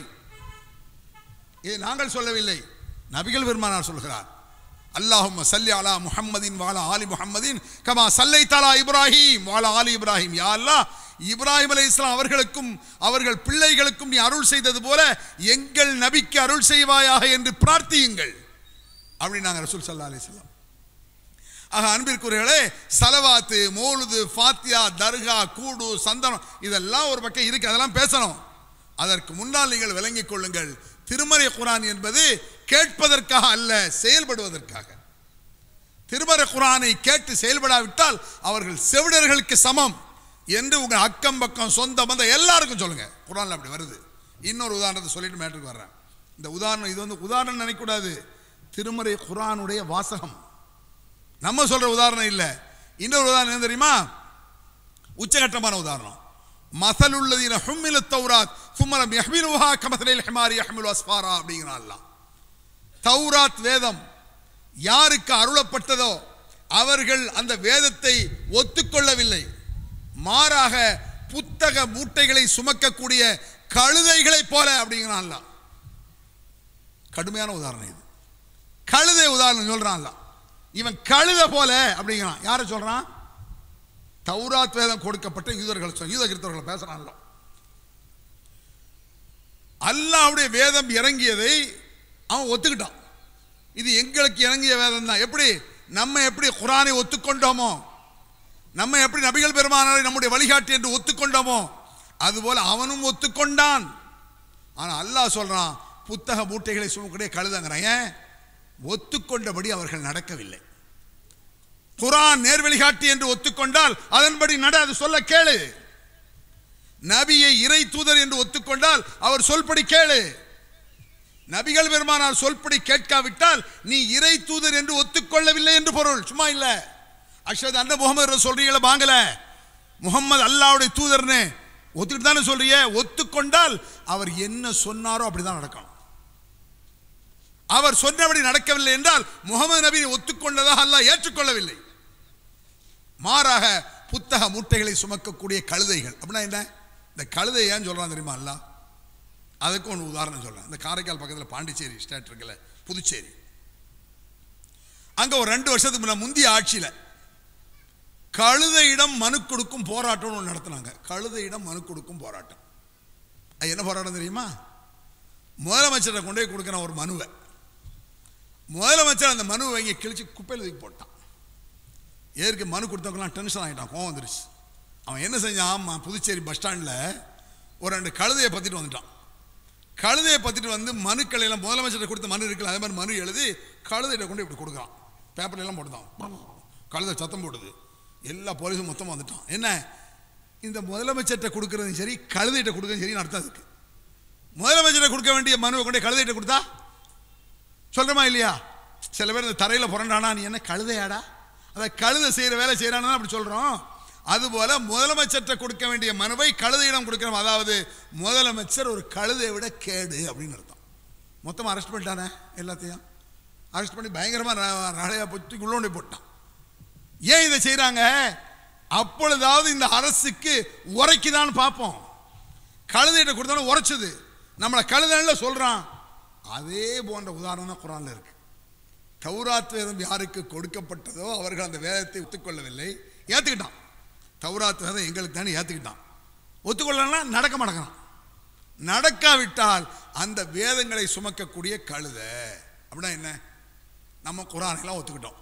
இது நாங்கள் சொல்லவில்லை நபிகள் பெருமானார் சொல்கிறார் அல்லாஹும் சல்லி அலா முஹம்மதின் வாலா ஆலி முஹம்மதின் கமா சல்லை தலா இப்ராஹிம் வாலா ஆலி இப்ராஹிம் யா அல்லாஹ் இப்ராஹிம் அலை இஸ்லாம் அவர்களுக்கும் அவர்கள் பிள்ளைகளுக்கும் நீ அருள் செய்தது போல எங்கள் நபிக்கு அருள் செய்வாயாக என்று பிரார்த்தியுங்கள் அப்படின்னாங்க ரசூல் சல்லா அலிஸ்லாம் ஆக அன்பிற்குரியர்களே சலவாத்து மோலுது ஃபாத்தியா தர்கா கூடு சந்தனம் இதெல்லாம் ஒரு பக்கம் இருக்கு அதெல்லாம் பேசணும் அதற்கு முன்னால் நீங்கள் விளங்கிக் கொள்ளுங்கள் திருமறை குரான் என்பது கேட்பதற்காக அல்ல செயல்படுவதற்காக திருமறை குரானை கேட்டு செயல்படாவிட்டால் அவர்கள் செவிடர்களுக்கு சமம் என்று உங்க அக்கம் பக்கம் சொந்த பந்த எல்லாருக்கும் சொல்லுங்க குரான்ல அப்படி வருது இன்னொரு உதாரணத்தை சொல்லிட்டு மேட்டுக்கு வர்றேன் இந்த உதாரணம் இது வந்து உதாரணம் நினைக்கக்கூடாது திருமறை குரானுடைய வாசகம் நம்ம சொல்ற உதாரணம் இல்லை இன்னொரு உதாரணம் என்ன தெரியுமா உச்சகட்டமான உதாரணம் மசலுள்ளதீன ஹும்மிலு தௌராத் சும்மரம் யஹ்மிலுஹா கமசலில் ஹிமாரி யஹ்மிலு அஸ்ஃபாரா அப்படிங்கிறான் அல்லாஹ் தௌராத் வேதம் யாருக்கு அருளப்பட்டதோ அவர்கள் அந்த வேதத்தை ஒத்துக்கொள்ளவில்லை மாறாக புத்தக மூட்டைகளை சுமக்கக்கூடிய கழுதைகளைப் போல அப்படிங்கிறான் அல்லாஹ் கடுமையான உதாரணம் இது கழுதை உதாரணம் சொல்றான்ல இவன் கழுத போல அப்படிங்கிறான் யாரை சொல்றான் தௌராத் வேதம் கொடுக்கப்பட்ட யூதர்கள் சொல் யூத கிறிஸ்தவர்களை பேசுறான்ல அல்லாஹ்வுடைய வேதம் இறங்கியதை அவன் ஒத்துக்கிட்டான் இது எங்களுக்கு இறங்கிய வேதம் தான் எப்படி நம்ம எப்படி குரானை ஒத்துக்கொண்டோமோ நம்ம எப்படி நபிகள் பெருமானாரை நம்முடைய வழிகாட்டி என்று ஒத்துக்கொண்டோமோ அதுபோல அவனும் ஒத்துக்கொண்டான் ஆனா அல்லாஹ் சொல்றான் புத்தக மூட்டைகளை சுமக்கூடிய கழுதங்கிறான் ஏன் ஒத்துக்கொண்டபடி அவர்கள் நடக்கவில்லை குரான் நேர் வழிகாட்டி என்று ஒத்துக்கொண்டால் அதன்படி நட அது சொல்ல கேளு நபியை இறை தூதர் என்று ஒத்துக்கொண்டால் அவர் சொல்படி கேளு நபிகள் பெருமானார் சொல்படி கேட்காவிட்டால் நீ இறை தூதர் என்று ஒத்துக்கொள்ளவில்லை என்று பொருள் சும்மா இல்ல அஷத் அண்ணன் முகமது சொல்றீங்கள வாங்கல முகமது அல்லாவுடைய தூதர்னு ஒத்துக்கிட்டு தானே சொல்றீங்க ஒத்துக்கொண்டால் அவர் என்ன சொன்னாரோ அப்படிதான் நடக்கணும் அவர் சொன்னபடி நடக்கவில்லை என்றால் முகமது நபியை ஒத்துக்கொண்டதாக அல்லாஹ் ஏற்றுக்கொள்ளவில்லை மாறாக புத்தக மூட்டைகளை சுமக்கக்கூடிய கழுதைகள் அப்படின்னா என்ன இந்த கழுதை ஏன் சொல்றான் தெரியுமா அல்ல அதுக்கு ஒன்று உதாரணம் சொல்றேன் இந்த காரைக்கால் பக்கத்தில் பாண்டிச்சேரி ஸ்டேட் இருக்குல்ல புதுச்சேரி அங்க ஒரு ரெண்டு வருஷத்துக்கு முன்ன முந்தைய ஆட்சியில கழுதையிடம் மனு கொடுக்கும் போராட்டம்னு ஒன்று நடத்தினாங்க கழுதையிடம் மனு கொடுக்கும் போராட்டம் அது என்ன போராட்டம் தெரியுமா முதலமைச்சரை கொண்டு போய் கொடுக்குற ஒரு மனுவை முதலமைச்சர் அந்த மனுவை வாங்கி கிழிச்சு குப்பையில் தூக்கி போட்டான் ஏற்கு மனு கொடுத்தவங்களாம் டென்ஷன் ஆகிட்டான் கோவம் வந்துருச்சு அவன் என்ன செஞ்சான் ஆமா புதுச்சேரி பஸ் ஸ்டாண்டில் ஒரு ரெண்டு கழுதையை பற்றிட்டு வந்துட்டான் கழுதையை பற்றிட்டு வந்து மனுக்களை எல்லாம் முதலமைச்சர் கொடுத்த மனு இருக்குல்ல அதே மாதிரி மனு எழுதி கழுதையிட்ட கொண்டு இப்படி கொடுக்குறான் பேப்பர்ல எல்லாம் போட்டுதான் கழுதை சத்தம் போடுது எல்லா போலீஸும் மொத்தமாக வந்துட்டான் என்ன இந்த முதலமைச்சர்கிட்ட கொடுக்கறதும் சரி கழுதையிட்ட கொடுக்கறதும் சரி நடத்தாது இருக்கு முதலமைச்சர்கிட்ட கொடுக்க வேண்டிய மனுவை கொண்டு கழுதையிட்ட கொடுத்தா சொல்கிறோமா இல்லையா சில பேர் இந்த தரையில் புரண்டானா நீ என்ன கழுதையாடா அதை கழுதை செய்கிற வேலை செய்கிறான்னு அப்படி சொல்கிறோம் அதுபோல முதலமைச்சர்கிட்ட கொடுக்க வேண்டிய மனுவை கழுதையிடம் கொடுக்கிறோம் அதாவது முதலமைச்சர் ஒரு கழுதையை விட கேடு அப்படின்னு அர்த்தம் மொத்தமாக அரெஸ்ட் பண்ணிட்டானே எல்லாத்தையும் அரெஸ்ட் பண்ணி பயங்கரமாக ராடையாக போட்டு உள்ளோண்டி போட்டான் ஏன் இதை செய்கிறாங்க அப்பொழுதாவது இந்த அரசுக்கு உரைக்குதான்னு பார்ப்போம் கழுதையிட்ட கொடுத்தாலும் உரைச்சது நம்மளை கழுதைன்னு சொல்கிறான் அதே போன்ற உதாரணம் தான் குரானில் இருக்கு தௌராத் வேதம் யாருக்கு கொடுக்கப்பட்டதோ அவர்கள் அந்த வேதத்தை ஒத்துக்கொள்ளவில்லை ஏற்றுக்கிட்டான் தௌராத் வேதம் எங்களுக்கு தானே ஏற்றுக்கிட்டான் ஒத்துக்கொள்ளலாம் நடக்க மாட்டேங்கிறான் நடக்காவிட்டால் அந்த வேதங்களை சுமக்கக்கூடிய கழுதை அப்படின்னா என்ன நம்ம குரானெல்லாம் ஒத்துக்கிட்டோம்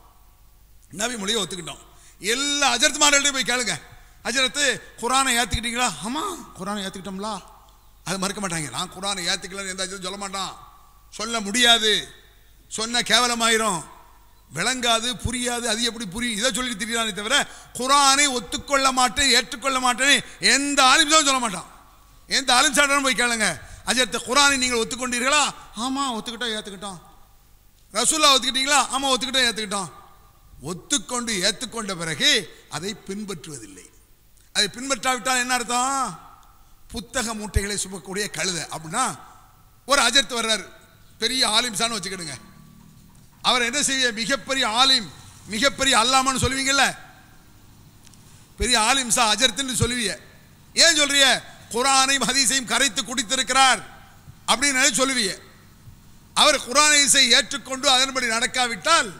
நபி மொழியை ஒத்துக்கிட்டோம் எல்லா அஜரத்மார்கள்ட்டையும் போய் கேளுங்க அஜரத்து குரானை ஏற்றுக்கிட்டீங்களா ஆமாம் குரானை ஏற்றுக்கிட்டோம்லா அது மறுக்க மாட்டாங்க நான் குரானை ஏற்றுக்கலன்னு எந்த அஜரத்தும் சொல்ல மாட்டான் சொல்ல முடியாது சொன்ன கேவலமாயிரும் விளங்காது புரியாது அது எப்படி புரியும் இதை சொல்லி திரியானே தவிர குரானை ஒத்துக்கொள்ள மாட்டேன் ஏற்றுக்கொள்ள மாட்டேன் எந்த ஆலிம்சாவும் சொல்ல மாட்டான் எந்த ஆலிம்சாட்டும் போய் கேளுங்க அஜரத்தை குரானை நீங்கள் ஒத்துக்கொண்டீர்களா ஆமாம் ஒத்துக்கிட்டோம் ஏற்றுக்கிட்டோம் ரசூல்லா ஒத்துக்கிட்டீங்களா ஆமாம் ஒத்துக்கிட்டோம் ஏற்றுக்கிட்டோம் ஒத்துக்கொண்டு ஏற்றுக்கொண்ட பிறகு அதை பின்பற்றுவதில்லை அதை பின்பற்றாவிட்டால் என்ன அர்த்தம் புத்தக மூட்டைகளை சுமக்கக்கூடிய கழுதை அப்படின்னா ஒரு அஜர்த்து வர்றாரு பெரிய ஆலிம்சான்னு வச்சுக்கிடுங்க அவர் என்ன செய்ய மிகப்பெரிய ஆலிம் மிகப்பெரிய அல்லாமன்னு சொல்லுவீங்கல்ல பெரிய ஆலிம்சா அஜர்த்துன்னு சொல்லுவீங்க ஏன் சொல்றிய குரானையும் ஹதீஸையும் கரைத்து குடித்திருக்கிறார் அப்படின்னு நினைச்சு சொல்லுவீங்க அவர் குரானை ஏற்றுக்கொண்டு அதன்படி நடக்காவிட்டால்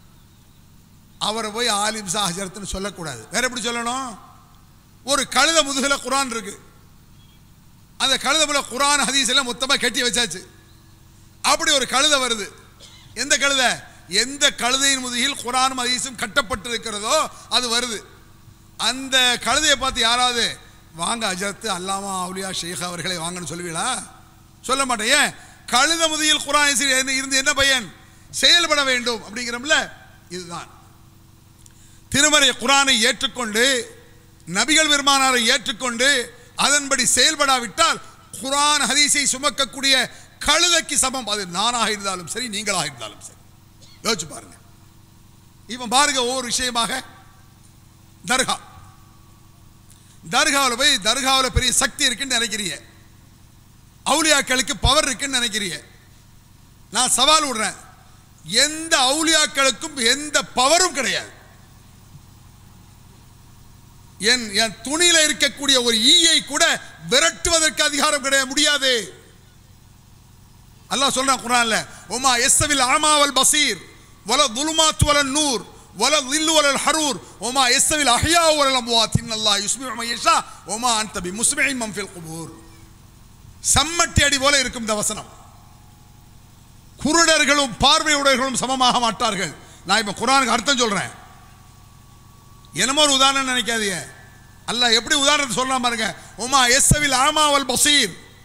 அவரை போய் ஆலிம்சா ஹஜரத்துன்னு சொல்லக்கூடாது வேற எப்படி சொல்லணும் ஒரு கழுத முதுகுல குரான் இருக்கு அந்த கழுத போல குரான் ஹதீஸ் எல்லாம் மொத்தமாக கட்டி வச்சாச்சு அப்படி ஒரு கழுதை வருது எந்த கழுதை எந்த கழுதையின் முதுகில் குரானும் ஹதீஸும் கட்டப்பட்டிருக்கிறதோ அது வருது அந்த கழுதையை பார்த்து யாராவது வாங்க அஜரத்து அல்லாமா அவுலியா ஷேக் அவர்களை வாங்கன்னு சொல்லுவீங்களா சொல்ல மாட்டேன் ஏன் கழுத முதுகில் குரான் ஹதீஸ் இருந்து என்ன பையன் செயல்பட வேண்டும் அப்படிங்கிறோம்ல இதுதான் திருமறை குரானை ஏற்றுக்கொண்டு நபிகள் பெருமானாரை ஏற்றுக்கொண்டு அதன்படி செயல்படாவிட்டால் குரான் ஹதீஸை சுமக்கக்கூடிய கழுதைக்கு சமம் அது நானாக இருந்தாலும் சரி நீங்களாக இருந்தாலும் சரி யோசிச்சு பாருங்க இவன் பாருங்க ஒவ்வொரு விஷயமாக தர்கா தர்காவில் போய் தர்காவில் பெரிய சக்தி இருக்குன்னு நினைக்கிறீங்க அவுலியாக்களுக்கு பவர் இருக்குன்னு நினைக்கிறீங்க நான் சவால் விடுறேன் எந்த அவுலியாக்களுக்கும் எந்த பவரும் கிடையாது என் என் துணியில இருக்கக்கூடிய ஒரு ஈயை கூட விரட்டுவதற்கு அதிகாரம் கிடையாது முடியாது அல்லாஹ் சொல்றான் குரான்ல உமா எஸ்ஸவில் ஆமாவல் பசீர் வல துலுமாத் வல நூர் வல தில்லு வல ஹரூர் உமா எஸ்ஸவில் அஹ்யா வல அம்வாத் இன்னல்லாஹ் யுஸ்மிஉ மன் யஷா உமா அன்த பி முஸ்மிஇன் மன் ஃபில் குபூர் சம்மட்டி அடி போல இருக்கும் இந்த வசனம் குருடர்களும் பார்வையுடையர்களும் சமமாக மாட்டார்கள் நான் இப்போ குரானுக்கு அர்த்தம் சொல்றேன் என்னமோ ஒரு உதாரணம் நினைக்காதீங்க அல்லாஹ் எப்படி உதாரணத்தை சொல்லலாம் பாருங்க உமா எஸ்ஸவில் ஆமாவல் பசீர்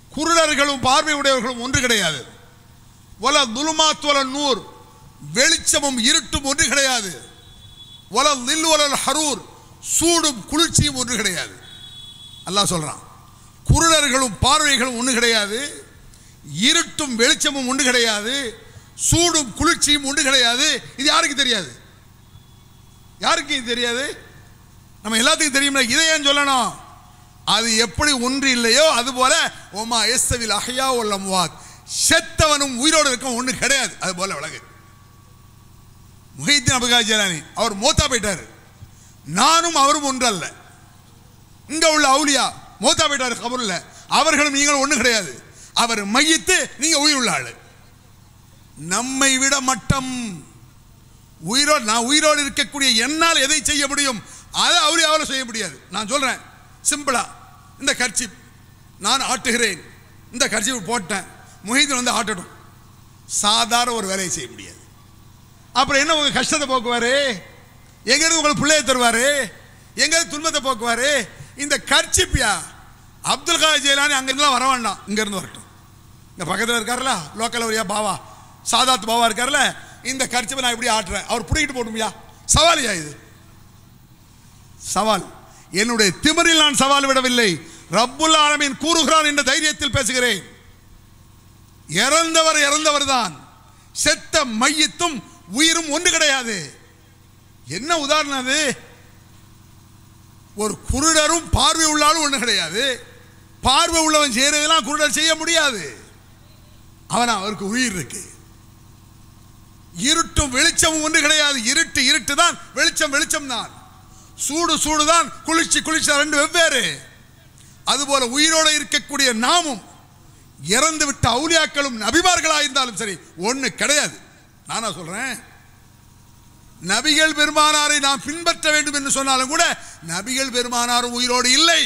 குருடர்களும் பார்வை உடையவர்களும் ஒன்று கிடையாது வல துலுமாத் வல நூர் வெளிச்சமும் இருட்டும் ஒன்று கிடையாது வல நில் வலல் ஹரூர் சூடும் குளிர்ச்சியும் ஒன்று கிடையாது அல்லாஹ் சொல்றான் குருடர்களும் பார்வைகளும் ஒன்று கிடையாது இருட்டும் வெளிச்சமும் ஒன்று கிடையாது சூடும் குளிர்ச்சியும் ஒன்று கிடையாது இது யாருக்கு தெரியாது யாருக்கு இது தெரியாது நம்ம எல்லாத்துக்கும் தெரியும்ல இதை ஏன் சொல்லணும் அது எப்படி ஒன்று இல்லையோ அதுபோல ஓமா எஸ்தவில் அஹ்யா உல் அம்வாத் செத்தவனும் உயிரோடு இருக்கும் ஒன்று கிடையாது அது போல விலகு முஹித்தீன் அபுகா ஜலானி அவர் மூத்தா போயிட்டாரு நானும் அவரும் ஒன்றல்ல இங்க உள்ள அவுலியா மூத்தா போயிட்டாரு கபூர்ல அவர்களும் நீங்களும் ஒன்று கிடையாது அவர் மையித்து நீங்க உயிர் உள்ள ஆளு நம்மை விட மட்டம் உயிரோடு நான் உயிரோடு இருக்கக்கூடிய என்னால் எதை செய்ய முடியும் அதை அவுலியாவில் செய்ய முடியாது நான் சொல்றேன் சிம்பிளா இந்த கர்ச்சி நான் ஆட்டுகிறேன் இந்த கர்ச்சி போட்டேன் முஹீதீன் வந்து ஆட்டட்டும் சாதாரண ஒரு வேலையை செய்ய முடியாது அப்புறம் என்ன உங்க கஷ்டத்தை போக்குவாரு எங்க இருந்து உங்களுக்கு பிள்ளைய தருவாரு எங்க இருந்து துன்பத்தை போக்குவாரு இந்த கர்ச்சிப்பியா அப்துல் காதர் ஜெயலானி அங்க இருந்துலாம் வர வேண்டாம் இங்க இருந்து வரட்டும் இந்த பக்கத்தில் இருக்காருல்ல லோக்கல் வரியா பாவா சாதாத் பாவா இருக்கார்ல இந்த கர்ச்சிப்பை நான் இப்படி ஆட்டுறேன் அவர் பிடிக்கிட்டு போட்டுமியா சவாலியா இது சவால் என்னுடைய திமிரில் நான் சவால் விடவில்லை ரப்புல் ஆலமீன் கூறுகிறான் என்ற தைரியத்தில் பேசுகிறேன் இறந்தவர் இறந்தவர் தான் செத்த மையத்தும் உயிரும் ஒன்று கிடையாது என்ன உதாரணம் அது ஒரு குருடரும் பார்வை உள்ளாலும் ஒன்று கிடையாது பார்வை உள்ளவன் செய்யறதெல்லாம் குருடர் செய்ய முடியாது அவன் அவருக்கு உயிர் இருக்கு இருட்டும் வெளிச்சமும் ஒன்று கிடையாது இருட்டு இருட்டு தான் வெளிச்சம் வெளிச்சம் தான் சூடு சூடு தான் குளிர்ச்சி குளிர்ச்சி ரெண்டு வெவ்வேறு அதுபோல உயிரோடு இருக்கக்கூடிய நாமும் இறந்து விட்ட அவுலியாக்களும் நபிமார்களாக இருந்தாலும் சரி ஒன்று கிடையாது நானா சொல்றேன் நபிகள் பெருமானாரை நாம் பின்பற்ற வேண்டும் என்று சொன்னாலும் கூட நபிகள் பெருமானாரும் உயிரோடு இல்லை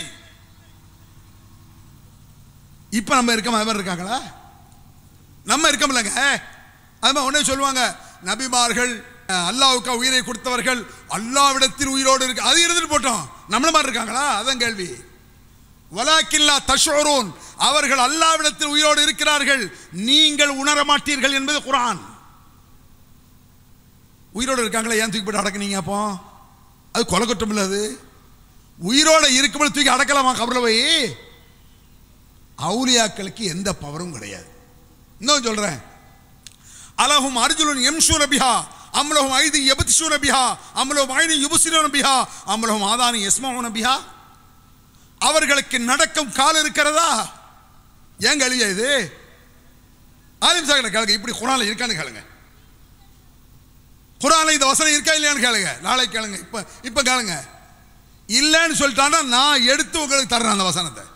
இப்ப நம்ம இருக்கோம் அது மாதிரி இருக்காங்களா நம்ம இருக்கோம்லங்க அது மாதிரி உடனே சொல்லுவாங்க நபிமார்கள் அஹ், அல்லாஹ்வுக்கு உயிரை கொடுத்தவர்கள் அல்லாவிடத்தில் உயிரோடு இருக்கு அது இருந்துட்டு போட்டோம் நம்மள மாதிரி இருக்காங்களா அதான் கேள்வி வலாக்கில்லா தஷோரோன் அவர்கள் அல்லாவிடத்தில் உயிரோடு இருக்கிறார்கள் நீங்கள் உணர மாட்டீர்கள் என்பது குரான் உயிரோடு இருக்காங்களா ஏன் தூக்கி போட்டு அடக்குனீங்க அப்போ அது கொலை குற்றம் இல்லை அது உயிரோட இருக்கும்போது தூக்கி அடக்கலாமா கபரில் போய் அவுலியாக்களுக்கு எந்த பவரும் கிடையாது இன்னும் சொல்றேன் அலஹும் அர்ஜுலன் எம்சூர பிஹா அம்லஹும் ஐதி எபத்சூர பிஹா அம்லஹும் ஐனி யுபசிரோன பிஹா அம்லஹும் ஆதானி எஸ்மாவுன பிஹா அவர்களுக்கு நடக்கும் கால் இருக்கிறதா ஏன் கழியா இது ஆலிம் சாகர கேளுங்க இப்படி குரான்ல இருக்கான்னு கேளுங்க குரான்ல இந்த வசனம் இருக்கா இல்லையான்னு கேளுங்க நாளை கேளுங்க இப்ப இப்ப கேளுங்க இல்லைன்னு சொல்லிட்டான்னா நான் எடுத்து உங்களுக்கு தர்றேன் அந்த வசனத்தை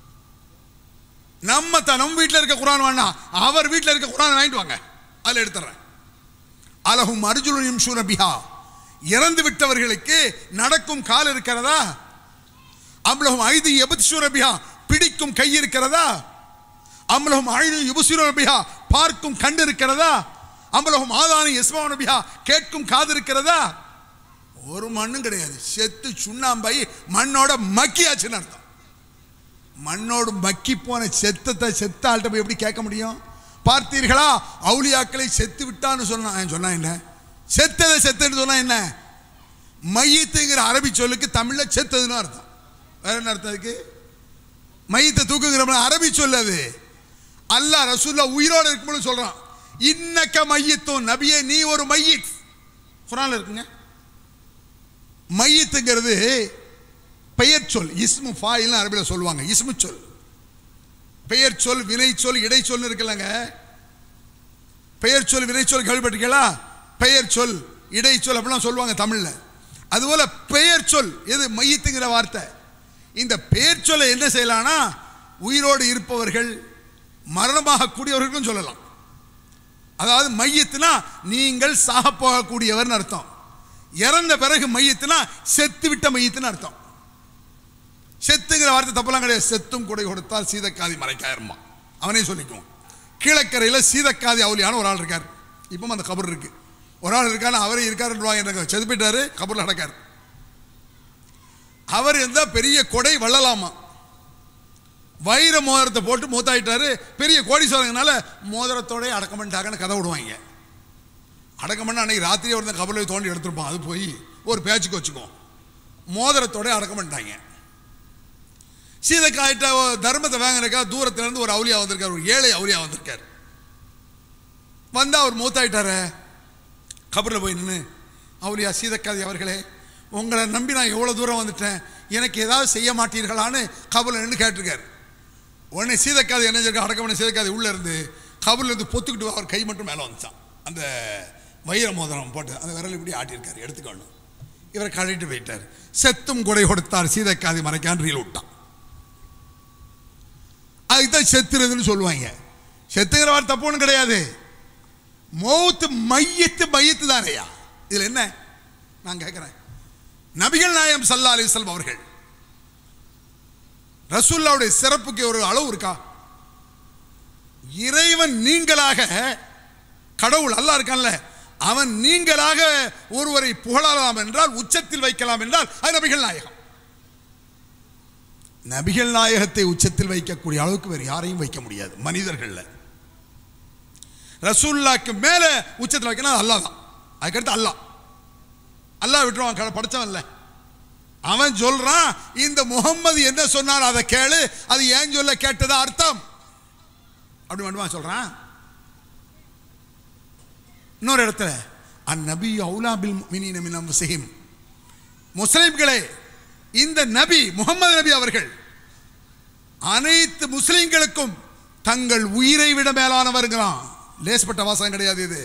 நம்ம த நம்ம வீட்டில் இருக்க குரான் வேணாம் அவர் வீட்டில் இருக்க குரான் வாங்கிட்டு வாங்க அதில் எடுத்துறேன் அலஹும் அர்ஜுனும் சூரபிஹா இறந்து விட்டவர்களுக்கு நடக்கும் கால் இருக்கிறதா அம்லஹும் ஐது எபத் சூரபிஹா பிடிக்கும் கை இருக்கிறதா அம்லஹும் ஐது யுபசுரபிஹா பார்க்கும் கண் இருக்கிறதா அம்லஹும் ஆதானி எஸ்மானபிஹா கேட்கும் காது இருக்கிறதா ஒரு மண்ணும் கிடையாது செத்து சுண்ணாம்பாய் மண்ணோட மக்கியாச்சுன்னு அர்த்தம் மண்ணோடு மக்கி போன செத்தத்தை செத்த ஆள்கிட்ட போய் எப்படி கேட்க முடியும் பார்த்தீர்களா அவுலியாக்களை செத்து விட்டான்னு சொன்னான் சொன்னா என்ன செத்ததை செத்துன்னு சொன்னா என்ன மையத்துங்கிற அரபி சொல்லுக்கு தமிழ்ல செத்ததுன்னு அர்த்தம் வேற என்ன அர்த்தம் அதுக்கு மையத்தை தூக்குங்கிற அரபி சொல் அது அல்லாஹ் ரசூல்லா உயிரோடு இருக்கும்போது சொல்றான் இன்னக்க மையத்தும் நபியே நீ ஒரு மையத் குரான்ல இருக்குங்க மையத்துங்கிறது பெயர் சொல் இஸ்மு ஃபாயில்னு அரபியில் சொல்லுவாங்க இஸ்மு சொல் பெயர் சொல் வினை சொல் இடை சொல் இருக்குல்லங்க பெயர் சொல் வினை சொல் கேள்விப்பட்டிருக்கீங்களா பெயர் சொல் இடை சொல் அப்படிலாம் சொல்லுவாங்க தமிழில் அதுபோல பெயர் சொல் எது மையத்துங்கிற வார்த்தை இந்த பெயர் சொல்லை என்ன செய்யலாம்னா உயிரோடு இருப்பவர்கள் மரணமாக கூடியவர்களுக்கும் சொல்லலாம் அதாவது மையத்துனா நீங்கள் சாக போகக்கூடியவர்னு அர்த்தம் இறந்த பிறகு மையத்துனா செத்து விட்ட மையத்துன்னு அர்த்தம் செத்துங்கிற வார்த்தை தப்பெல்லாம் கிடையாது செத்தும் கொடை கொடுத்தால் சீதக்காதி மறைக்காயிருமா அவனே சொல்லிக்குவான் கீழக்கரையில் சீதக்காதி அவுலியான ஒரு ஆள் இருக்கார் இப்போ அந்த கபர் இருக்கு ஒரு ஆள் இருக்காரு அவரே இருக்காருன்றாங்க எனக்கு செது போயிட்டாரு கபரில் அடக்கார் அவர் இருந்தால் பெரிய கொடை வள்ளலாமா வைர மோதிரத்தை போட்டு மூத்தாயிட்டாரு பெரிய கோடீஸ்வரங்கனால மோதிரத்தோடய அடக்கம் பண்ணிட்டாங்கன்னு கதை விடுவாங்க அடக்கம் பண்ண அன்னைக்கு ராத்திரியே ஒரு கபலை தோண்டி எடுத்திருப்பான் அது போய் ஒரு பேச்சுக்கு வச்சுக்கோ மோதிரத்தோட அடக்கம் பண்ணிட்டாங்க சீதைக்காயிட்ட தர்மத்தை வாங்கினக்கா தூரத்துல இருந்து ஒரு அவுலியா வந்திருக்காரு ஒரு ஏழை அவுலியா வந்திருக்காரு வந்தா அவர் மூத்தாயிட்டாரு கபரில் போய் நின்று அவுலியா சீதக்காதி அவர்களே உங்களை நம்பி நான் எவ்வளோ தூரம் வந்துட்டேன் எனக்கு ஏதாவது செய்ய மாட்டீர்களான்னு கபரில் நின்று கேட்டிருக்காரு உடனே சீதக்காதி என்ன செஞ்சிருக்கா அடக்கம் பண்ண சீதக்காதி உள்ளே இருந்து கபரில் இருந்து பொத்துக்கிட்டு அவர் கை மட்டும் மேலே வந்துச்சான் அந்த வைர மோதிரம் போட்டு அந்த விரல் இப்படி ஆட்டியிருக்காரு எடுத்துக்கணும் இவரை கழிட்டு போயிட்டார் செத்தும் கொடை கொடுத்தார் சீதக்காதி மறைக்கான் ரீல் விட்டான் அதுதான் செத்துறதுன்னு சொல்லுவாங்க செத்துங்கிற வார்த்தை தப்பு ஒன்றும் கிடையாது மௌத்து மையத்து மையத்து தானையா இதில் என்ன நான் கேட்குறேன் நபிகள் நாயம் சல்லா அலிஸ்லாம் அவர்கள் ரசூல்லாவுடைய சிறப்புக்கு ஒரு அளவு இருக்கா இறைவன் நீங்களாக கடவுள் அல்லாஹ் இருக்கான்ல அவன் நீங்களாக ஒருவரை புகழலாம் என்றால் உச்சத்தில் வைக்கலாம் என்றால் அது நபிகள் நாயகம் நபிகள் நாயகத்தை உச்சத்தில் வைக்கக்கூடிய அளவுக்கு வேறு யாரையும் வைக்க முடியாது மனிதர்கள்ல ரசூல்லாக்கு மேல உச்சத்தில் வைக்கணும் அல்லாஹ் தான் அதுக்கடுத்து அல்லாஹ் அல்லாஹ் விட்டுருவான் கடை படைச்சவன் இல்லை அவன் சொல்றான் இந்த முகம்மது என்ன சொன்னார் அதை கேளு அது ஏன் சொல்ல கேட்டதா அர்த்தம் அப்படி மட்டுமா சொல்றான் இன்னொரு இடத்துல அந்நபி அவுலாபில் மினின மின் அன்ஃபுஸிஹிம் முஸ்லிம்களே இந்த நபி முகமது நபி அவர்கள் அனைத்து முஸ்லிம்களுக்கும் தங்கள் உயிரை விட மேலானவர்களாம் லேஸ்பட்ட வாசகம் கிடையாது இது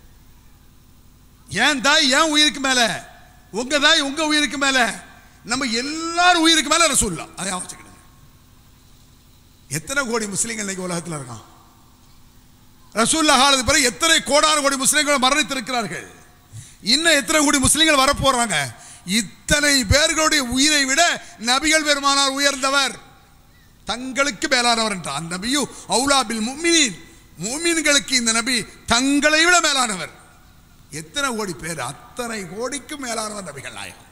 ஏன் தாய் ஏன் உயிருக்கு மேல உங்க தாய் உங்க உயிருக்கு மேல நம்ம எல்லாரும் உயிருக்கு மேல ரசூல்லா அதை வச்சுக்கிடுங்க எத்தனை கோடி முஸ்லீம்கள் இன்னைக்கு உலகத்தில் இருக்கான் ரசூல்லா காலத்து பிறகு எத்தனை கோடான கோடி முஸ்லீம்கள் மரணித்திருக்கிறார்கள் இன்னும் எத்தனை கோடி முஸ்லீம்கள் வரப்போறாங்க இத்தனை பேர்களுடைய உயிரை விட நபிகள் பெருமானார் உயர்ந்தவர் தங்களுக்கு மேலானவர் என்றார் அந்த நபியு அவுலா பில் முமினின் முமின்களுக்கு இந்த நபி தங்களை விட மேலானவர் எத்தனை கோடி பேர் அத்தனை கோடிக்கு மேலானவர் நபிகள் நாயகம்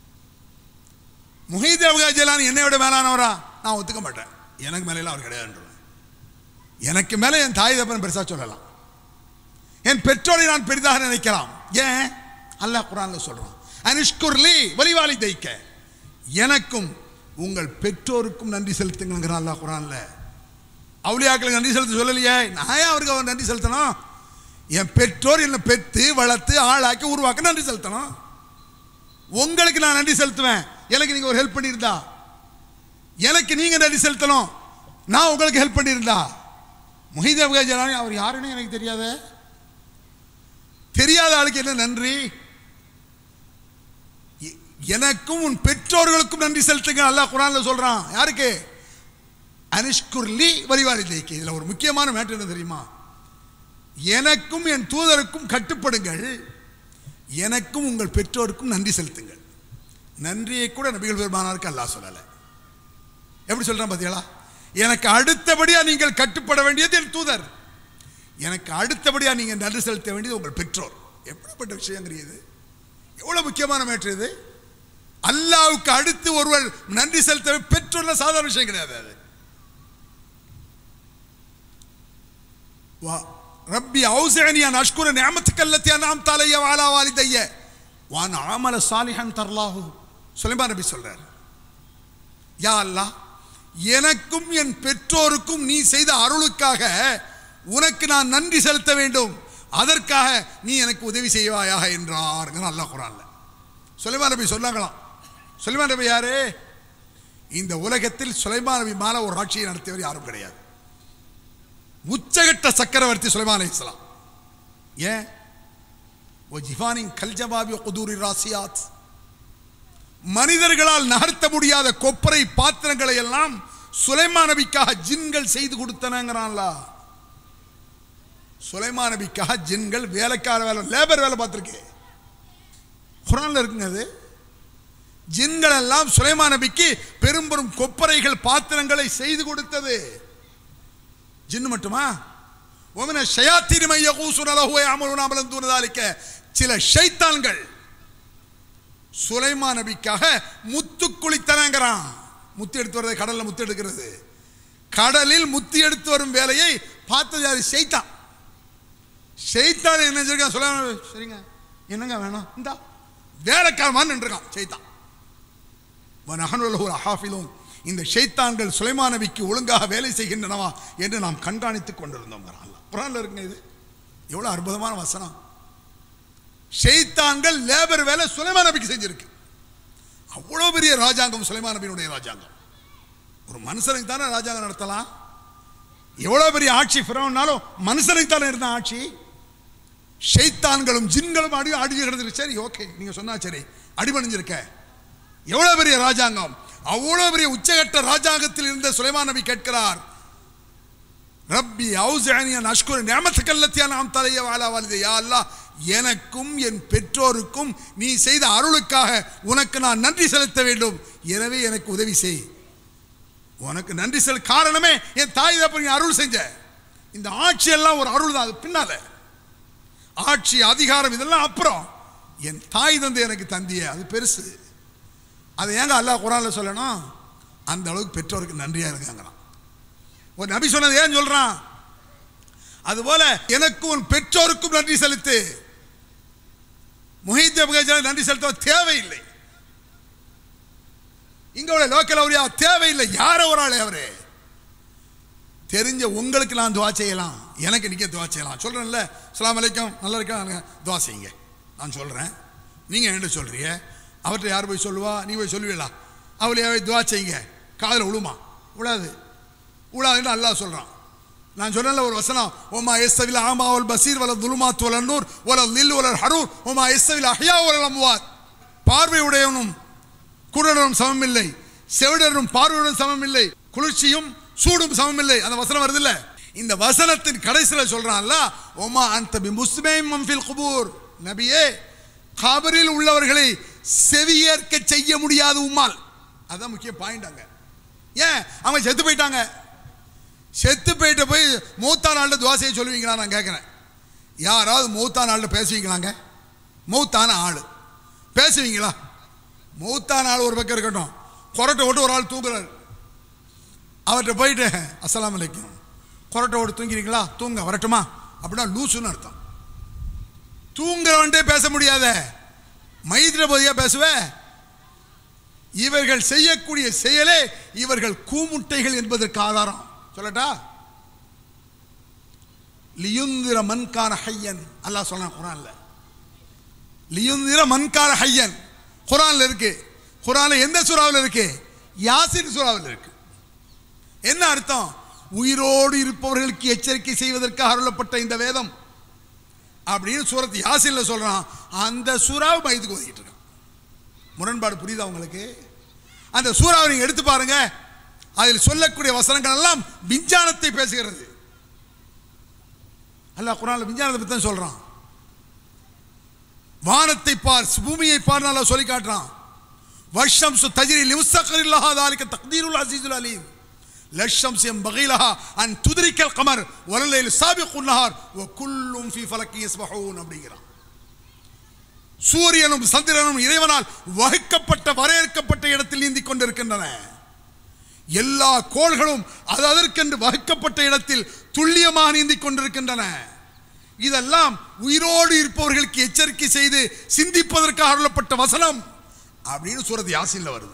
முஹீத் அபுகா ஜலான் என்னை விட மேலானவரா நான் ஒத்துக்க மாட்டேன் எனக்கு மேலே அவர் கிடையாதுன்றேன் எனக்கு மேலே என் தாய் தப்பன் பெருசா சொல்லலாம் என் பெற்றோரை நான் பெரிதாக நினைக்கலாம் ஏன் அல்லாஹ் குரான்ல சொல்றான் அனிஷ்குர்லி வலிவாலி தைக்க எனக்கும் உங்கள் பெற்றோருக்கும் நன்றி செலுத்துங்கிறான் அல்லாஹ் குரான்ல அவுளியாக்களுக்கு நன்றி செலுத்த சொல்லலையே நான் ஏன் அவருக்கு அவர் நன்றி செலுத்தணும் என் பெற்றோர் என்னை பெற்று வளர்த்து ஆளாக்கி உருவாக்க நன்றி செலுத்தணும் உங்களுக்கு நான் நன்றி செலுத்துவேன் எனக்கு நீங்க ஒரு ஹெல்ப் பண்ணியிருந்தா எனக்கு நீங்க நன்றி செலுத்தணும் நான் உங்களுக்கு ஹெல்ப் பண்ணியிருந்தா முஹீத் அபுகா ஜலானி அவர் யாருன்னு எனக்கு தெரியாத தெரியாத ஆளுக்கு என்ன நன்றி எ- எனக்கும் உன் பெற்றோர்களுக்கும் நன்றி செலுத்துங்க அல்லாஹ் குரான்ல சொல்றான் யாருக்கு அனிஷ்குர்லி வரிவாளி தேக்கி இதுல ஒரு முக்கியமான மேட்டர் என்ன தெரியுமா எனக்கும் என் தூதருக்கும் கட்டுப்படுங்கள் எனக்கும் உங்கள் பெற்றோருக்கும் நன்றி செலுத்துங்கள் நன்றியை கூட நபிகள் பெருமானாருக்கு அல்லாஹ் சொல்லலை எப்படி சொல்றான் பாத்தீங்களா எனக்கு அடுத்தபடியா நீங்கள் கட்டுப்பட வேண்டியது என் தூதர் எனக்கு அடுத்தபடியா நீங்க நன்றி செலுத்த வேண்டியது உங்கள் பெற்றோர் எப்படிப்பட்ட விஷயங்கிறது எவ்வளவு முக்கியமான மேற்று இது அல்லாவுக்கு அடுத்து ஒருவர் நன்றி செலுத்த வே- பெற்றோர்ல சாதாரண விஷயம் கிடையாது அது வா- ரப்பி அவுசிஅனி அன் அஷ்குர நிஅமத்துக்க அல்லத்தி அன்அம்த அலைய வஅலா வாலிதைய வான் அமல சாலிஹன் தர்லாஹு சுலைமான் நபி சொல்றார் யா அல்லாஹ் எனக்கும் என் பெற்றோருக்கும் நீ செய்த அருளுக்காக உனக்கு நான் நன்றி செலுத்த வேண்டும் அதற்காக நீ எனக்கு உதவி செய்வாயாக என்றார் அல்லாஹ் குரான்ல சுலைமான் நபி சொன்னாங்களாம் சுலைமான் நபி யாரு இந்த உலகத்தில் சுலைமான் நபி மேல ஒரு ஆட்சியை நடத்தியவர் யாரும் கிடையாது உச்சகட்ட சக்கரவர்த்தி சுலைமான் அலைஹிஸ்ஸலாம் ஏன் ஓ ஜிஃபானின் கல்ஜபாபி குதூரி ராசியாத் மனிதர்களால் நகர்த்த முடியாத கொப்பரை பாத்திரங்களை எல்லாம் சுலைமான் நபிக்காக ஜின்கள் செய்து கொடுத்தனங்கிறான்ல சுலைமான் நபிக்காக ஜின்கள் வேலைக்கார வேலை லேபர் வேலை பார்த்துருக்கு குரான்ல இருக்குங்க அது ஜின்கள் எல்லாம் சுலைமான் நபிக்கு பெரும் பெரும் கொப்பரைகள் பாத்திரங்களை செய்து கொடுத்தது ஜின்னு மட்டுமா ஒமன ஷயாத்தீன் மைய கூசுன லஹுவை அமலுன அமலன் தூனதாலிக்க சில ஷைத்தான்கள் சுலைமான் நபிக்காக முத்து குளித்தனங்கிறான் முத்து எடுத்து வரது கடல்ல முத்து எடுக்கிறது கடலில் முத்தி எடுத்து வரும் வேலையை பார்த்தது யாரு செய்தான் செய்தான் என்ன செஞ்சிருக்கான் சொல்ல சரிங்க என்னங்க வேணும் இந்தா வேலைக்காரமான்னு நின்றுருக்கான் செய்தான் வனஹனுல் ஹாஃபிலூன் இந்த ஷைத்தான்கள் சுலைமான் நபிக்கு ஒழுங்காக வேலை செய்கின்றனவா என்று நாம் கண்காணித்துக் கொண்டிருந்தோம் குரான்ல குரான்ல இருக்குங்க இது எவ்வளவு அற்புதமான வசனம் ஷைத்தான்கள் லேபர் வேலை சுலைமான் நபிக்கு செஞ்சிருக்கு அவ்வளவு பெரிய ராஜாங்கம் சுலைமான் நபியினுடைய ராஜாங்கம் ஒரு மனுஷனுக்கு தானே ராஜாங்கம் நடத்தலாம் எவ்வளவு பெரிய ஆட்சி பிறவனாலும் மனுஷனுக்கு தானே இருந்த ஆட்சி ஷைத்தான்களும் ஜின்களும் அடி அடி கிடந்துருக்கு சரி ஓகே நீங்க சொன்னா சரி அடிபணிஞ்சிருக்க எவ்வளவு பெரிய ராஜாங்கம் அவ்வளவு பெரிய உச்சகட்ட ராஜாங்கத்தில் இருந்த சுலைமான் நபி கேட்கிறார் ரப்பி அவுசானியன் அஷ்குர் நியமத்துக்கல்லத்தியா நாம் தலைய வாழ வாழ்து யா அல்லாஹ் எனக்கும் என் பெற்றோருக்கும் நீ செய்த அருளுக்காக உனக்கு நான் நன்றி செலுத்த வேண்டும் எனவே எனக்கு உதவி செய் உனக்கு நன்றி செல் காரணமே என் தாய் தப்ப நீ அருள் செஞ்ச இந்த ஆட்சி எல்லாம் ஒரு அருள் தான் அது பின்னால ஆட்சி அதிகாரம் இதெல்லாம் அப்புறம் என் தாய் தந்தை எனக்கு தந்திய அது பெருசு அதை ஏங்க அல்லாஹ் குரான்ல சொல்லணும் அந்த அளவுக்கு பெற்றோருக்கு நன்றியா இருக்காங்களாம் ஒரு நபி சொன்னது ஏன் சொல்றான் அதுபோல எனக்கும் உன் பெற்றோருக்கும் நன்றி செலுத்து முஹித் அபுகஜால நன்றி செலுத்த தேவையில்லை இங்க உள்ள லோக்கல் அவரியா தேவையில்லை யார ஒரு ஆள் அவரு தெரிஞ்ச உங்களுக்கு நான் துவா செய்யலாம் எனக்கு நீங்க துவா செய்யலாம் சொல்றேன்ல அஸ்ஸலாமு அலைக்கும் நல்லா இருக்கா துவா செய்யுங்க நான் சொல்றேன் நீங்க என்ன சொல்றீங்க அவர்கிட்ட யார் போய் சொல்லுவா நீ போய் சொல்லுவீங்களா அவளையாவே துவா செய்யுங்க காதில் விழுமா விழாது விழாதுன்னு அல்லாஹ் சொல்றான் நான் சொன்னேன்ல ஒரு வசனம் ஓமா எஸ்தவில் ஆமா வல் பசீர் வல துலுமாத் வல நூர் வல லில் வல ஹரூர் ஓமா எஸ்தவில் அஹ்யா வல அம்வாத் பார்வை உடையவனும் குருடனும் சமமில்லை செவிடனும் பார்வையுடன் சமமில்லை குளிர்ச்சியும் சூடும் சமமில்லை அந்த வசனம் வருது இல்ல இந்த வசனத்தின் கடைசியில சொல்றான்ல ஓமா அந்த பி முஸ்லிம் மம்ஃபில் குபூர் நபியே காபரில் உள்ளவர்களை செவியேற்க செய்ய முடியாது உம்மால் அதான் முக்கிய பாயிண்ட் அங்க ஏன் அவங்க செத்து போயிட்டாங்க செத்து போயிட்டு போய் மூத்தா நாளில் துவா செய்ய சொல்லுவீங்களா நான் கேட்குறேன் யாராவது மூத்தா நாளில் பேசுவீங்களாங்க மூத்தான ஆள் பேசுவீங்களா மூத்தான ஆள் ஒரு பக்கம் இருக்கட்டும் கொரட்டை விட்டு ஒரு ஆள் தூங்குறாரு அவர்கிட்ட போயிட்டு அஸ்ஸலாமு அலைக்கும் கொரட்டை விட்டு தூங்கிறீங்களா தூங்க வரட்டுமா அப்படின்னா லூசுன்னு அர்த்தம் தூங்குறவன்ட்டே பேச முடியாத மைத்திர போதியா பேசுவே இவர்கள் செய்யக்கூடிய செயலே இவர்கள் கூமுட்டைகள் என்பதற்கு ஆதாரம் சொல்லட்டா லியுந்திர மன்கான ஹையன் அல்லாஹ் சொல்றான் குரான்ல லியுந்திர மன்கான ஹையன் குரான்ல இருக்கு குரான்ல எந்த சூறாவில் இருக்கு யாசின் சூறாவில் இருக்கு என்ன அர்த்தம் உயிரோடு இருப்பவர்களுக்கு எச்சரிக்கை செய்வதற்காக அருளப்பட்ட இந்த வேதம் அப்படின்னு சூரத் யாசின்ல சொல்றான் அந்த சூறாவை பயத்துக்கு ஒதுக்கிட்டு இருக்கான் முரண்பாடு புரியுதா உங்களுக்கு அந்த சூறாவை நீங்க எடுத்து பாருங்க அதில் சொல்லக்கூடிய வசனங்கள் எல்லாம் விஞ்ஞானத்தை பேசுகிறது அல்லாஹ் குரான்ல விஞ்ஞானத்தை பத்தி தான் சொல்றான் வானத்தை பார் பூமியை பார் நல்லா சொல்லி காட்டுறான் வஷம் சு தஜ்ரி லிமுஸ்தகர் இல்லஹா தாலிக தக்தீருல் அசீதுல் அலீம் லஷம்ஸ் ينبغي لها ان تدرك القمر والليل سابق النهار وكل في فلك يسبحون அப்படிங்கிறான் சூரியனும் சந்திரனும் இறைவனால் வகுக்கப்பட்ட வரையறுக்கப்பட்ட இடத்தில் நீந்திக் கொண்டிருக்கின்றன எல்லா கோள்களும் அது அதற்கென்று வகுக்கப்பட்ட இடத்தில் துல்லியமாக நீந்திக் கொண்டிருக்கின்றன இதெல்லாம் உயிரோடு இருப்பவர்களுக்கு எச்சரிக்கை செய்து சிந்திப்பதற்காக அருளப்பட்ட வசனம் அப்படின்னு சூரத் யாசின்ல வருது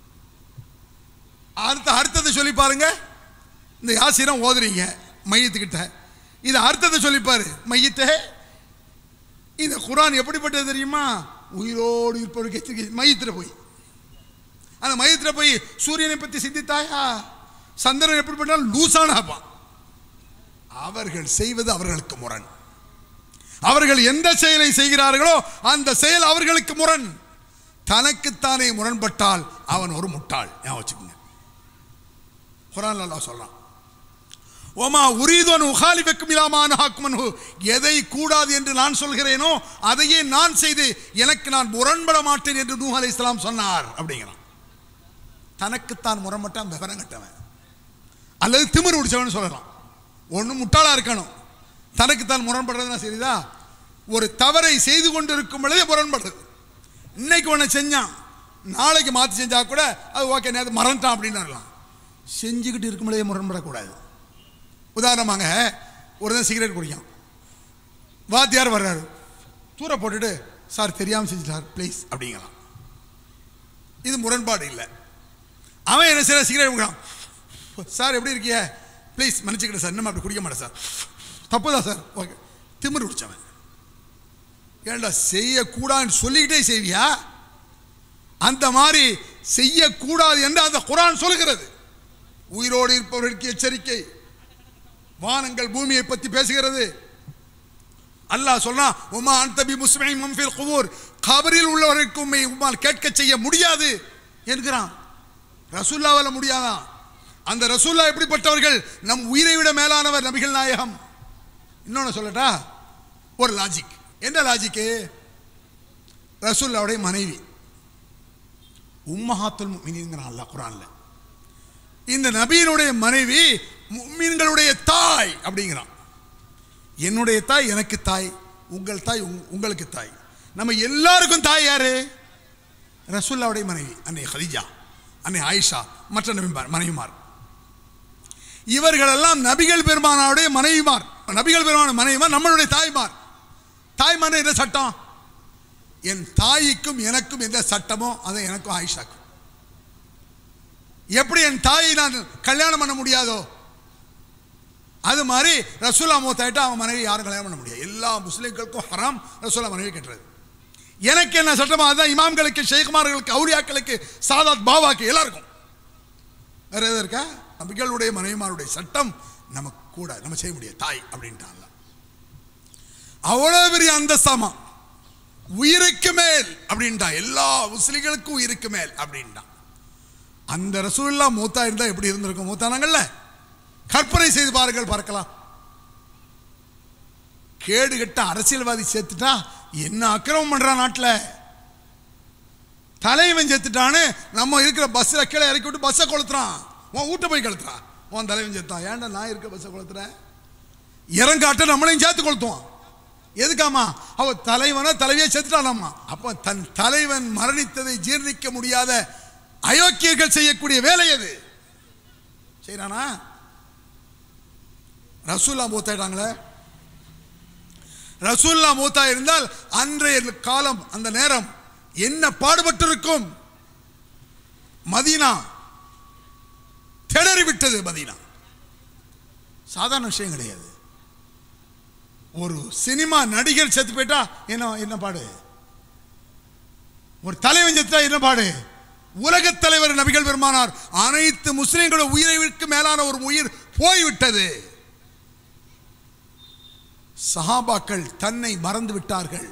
அடுத்த அர்த்தத்தை சொல்லி பாருங்க இந்த யாசிரம் ஓதுறீங்க மையத்துக்கிட்ட இது அர்த்தத்தை சொல்லிப்பாரு மையத்தை இந்த குரான் எப்படிப்பட்டது தெரியுமா உயிரோடு இருப்பவருக்கு எச்சரிக்கை மையத்தில் போய் அந்த மையத்தில் போய் சூரியனை பற்றி சிந்தித்தாயா சந்திரன் எப்படிப்பட்டாலும் லூசான ஆப்பான் அவர்கள் செய்வது அவர்களுக்கு முரண் அவர்கள் எந்த செயலை செய்கிறார்களோ அந்த செயல் அவர்களுக்கு முரண் தனக்குத்தானே முரண்பட்டால் அவன் ஒரு முட்டாள் ஞாபகம் வச்சுக்கோங்க குரான் அல்லாஹ் சொல்றான் ஓமா உரீதோன் உகாலிபக்கும் இலாமான ஹாக்குமன்ஹு எதை கூடாது என்று நான் சொல்கிறேனோ அதையே நான் செய்து எனக்கு நான் முரண்பட மாட்டேன் என்று நூஹ் அலை இஸ்லாம் சொன்னார் அப்படிங்கிறான் தனக்குத்தான் முரண்பட்டான் விவரம் கட்டவன் அல்லது திமிர் பிடிச்சவன் சொல்லலாம் ஒன்று முட்டாளா இருக்கணும் தனக்குத்தான் முரண்படுறதுனா சரிதா ஒரு தவறை செய்து கொண்டு இருக்கும் பொழுதே முரண்படுறது இன்னைக்கு ஒன்று செஞ்சான் நாளைக்கு மாற்றி செஞ்சா கூட அது ஓகே நேற்று மறந்துட்டான் அப்படின்னு இருக்கலாம் செஞ்சுக்கிட்டு இருக்கும்போதே முரண்படக்கூடாது உதாரணமாக ஒருத்தன் சிகரெட் குடிக்கான் வாத்தியார் வர்றாரு தூர போட்டுட்டு சார் தெரியாமல் செஞ்சுட்டார் ப்ளீஸ் அப்படிங்கலாம் இது முரண்பாடு இல்லை அவன் என்ன செய்ய சிகரெட் குடிக்கிறான் சார் எப்படி இருக்கிய ப்ளீஸ் மன்னிச்சுக்கிட்டு சார் இன்னும் அப்படி குடிக்க மாட்டேன் சார் தப்பு தான் சார் ஓகே திமிரு குடிச்சவன் ஏன்டா செய்யக்கூடாதுன்னு சொல்லிக்கிட்டே செய்வியா அந்த மாதிரி செய்யக்கூடாது என்று அந்த குரான் சொல்லுகிறது உயிரோடு இருப்பவர்களுக்கு எச்சரிக்கை வானங்கள் பூமியை பற்றி பேசுகிறது அல்லாஹ் சொல்றான் உமா அன்தபி முஸ்மை மம்ஃபில் குபூர் கபரில் உள்ளவர்களுக்கு உண்மை உம்மால் கேட்க செய்ய முடியாது என்கிறான் ரசூல்லாவால் முடியாதான் அந்த ரசூல்லா எப்படிப்பட்டவர்கள் நம் உயிரை விட மேலானவர் நபிகள் நாயகம் இன்னொன்று சொல்லட்டா ஒரு லாஜிக் என்ன லாஜிக்கு ரசூல்லாவுடைய மனைவி உம்மஹாத்துல் முஃமினீன்ங்கிறான் அல்லாஹ் குரான்ல இந்த நபியினுடைய மனைவி முஃமின்களுடைய தாய் அப்படிங்கிறான் என்னுடைய தாய் எனக்கு தாய் உங்கள் தாய் உங்- உங்களுக்கு தாய் நம்ம எல்லாருக்கும் தாய் யாரு ரசூல்லாவுடைய மனைவி அன்னை ஹதிஜா அன்னை ஆயிஷா மற்ற நபிமார் மனைவிமார் இவர்களெல்லாம் நபிகள் பெருமானாருடைய மனைவிமார் நபிகள் பெருமான மனைவிமார் நம்மளுடைய தாய்மார் தாய்மார் என்ன சட்டம் என் தாய்க்கும் எனக்கும் எந்த சட்டமோ அதை எனக்கும் ஆயிஷாக்கும் எப்படி என் தாயை நான் கல்யாணம் பண்ண முடியாதோ அது மாதிரி ரசூல்லா மூத்தாயிட்டு அவன் மனைவி யாரும் கல்யாணம் பண்ண முடியாது எல்லா முஸ்லீம்களுக்கும் ஹராம் ரசூல்லா மனைவி கட்டுறது எனக்கு என்ன சட்டமோ அதுதான் இமாம்களுக்கு ஷேகுமார்களுக்கு அவுலியாக்களுக்கு சாதாத் பாபாக்கு எல்லாருக்கும் வேற எதுவும் இருக்கா நபிகளுடைய மனைவிமாருடைய சட்டம் நமக்கு கூட நம்ம செய்ய முடியாது தாய் அப்படின்ட்டான்ல அவ்வளோ பெரிய அந்தஸ்தாமா உயிருக்கு மேல் அப்படின்ட்டான் எல்லா முஸ்லிம்களுக்கும் உயிருக்கு மேல் அப்படின்ட்டான் அந்த ரசூல்லா மூத்தா இருந்தா எப்படி இருந்திருக்கும் மூத்தானாங்கல்ல கற்பனை செய்து பாருங்கள் பார்க்கலாம் கேடு கெட்ட அரசியல்வாதி சேர்த்துட்டா என்ன அக்கிரமம் பண்றான் நாட்டில் தலைவன் செத்துட்டான்னு நம்ம இருக்கிற பஸ்ஸில் கீழே இறக்கி விட்டு பஸ்ஸை கொளுத்துறான் உன் வீட்டை போய் கொளுத்துறான் உன் தலைவன் செத்தான் ஏன்டா நான் இருக்க பஸ்ஸை கொளுத்துறேன் இறங்காட்ட நம்மளையும் சேர்த்து கொளுத்துவான் எதுக்காமா அவ தலைவனா தலைவியை செத்துட்டானாமா அப்போ தன் தலைவன் மரணித்ததை ஜீர்ணிக்க முடியாத அயோக்கியர்கள் செய்யக்கூடிய வேலை அது செய்யறானா ரசூல்லா மூத்தாயிட்டாங்களே ரசூல்லா மூத்தா இருந்தால் அன்றைய காலம் அந்த நேரம் என்ன பாடுபட்டிருக்கும் மதீனா திணறி விட்டது மதீனா சாதாரண விஷயம் கிடையாது ஒரு சினிமா நடிகர் செத்து போயிட்டா என்ன என்ன பாடு ஒரு தலைவன் செத்துட்டா என்ன பாடு உலகத் தலைவர் நபிகள் பெருமானார் அனைத்து முஸ்லிம்களோட உயிருக்கு மேலான ஒரு உயிர் போய்விட்டது சஹாபாக்கள் தன்னை மறந்து விட்டார்கள்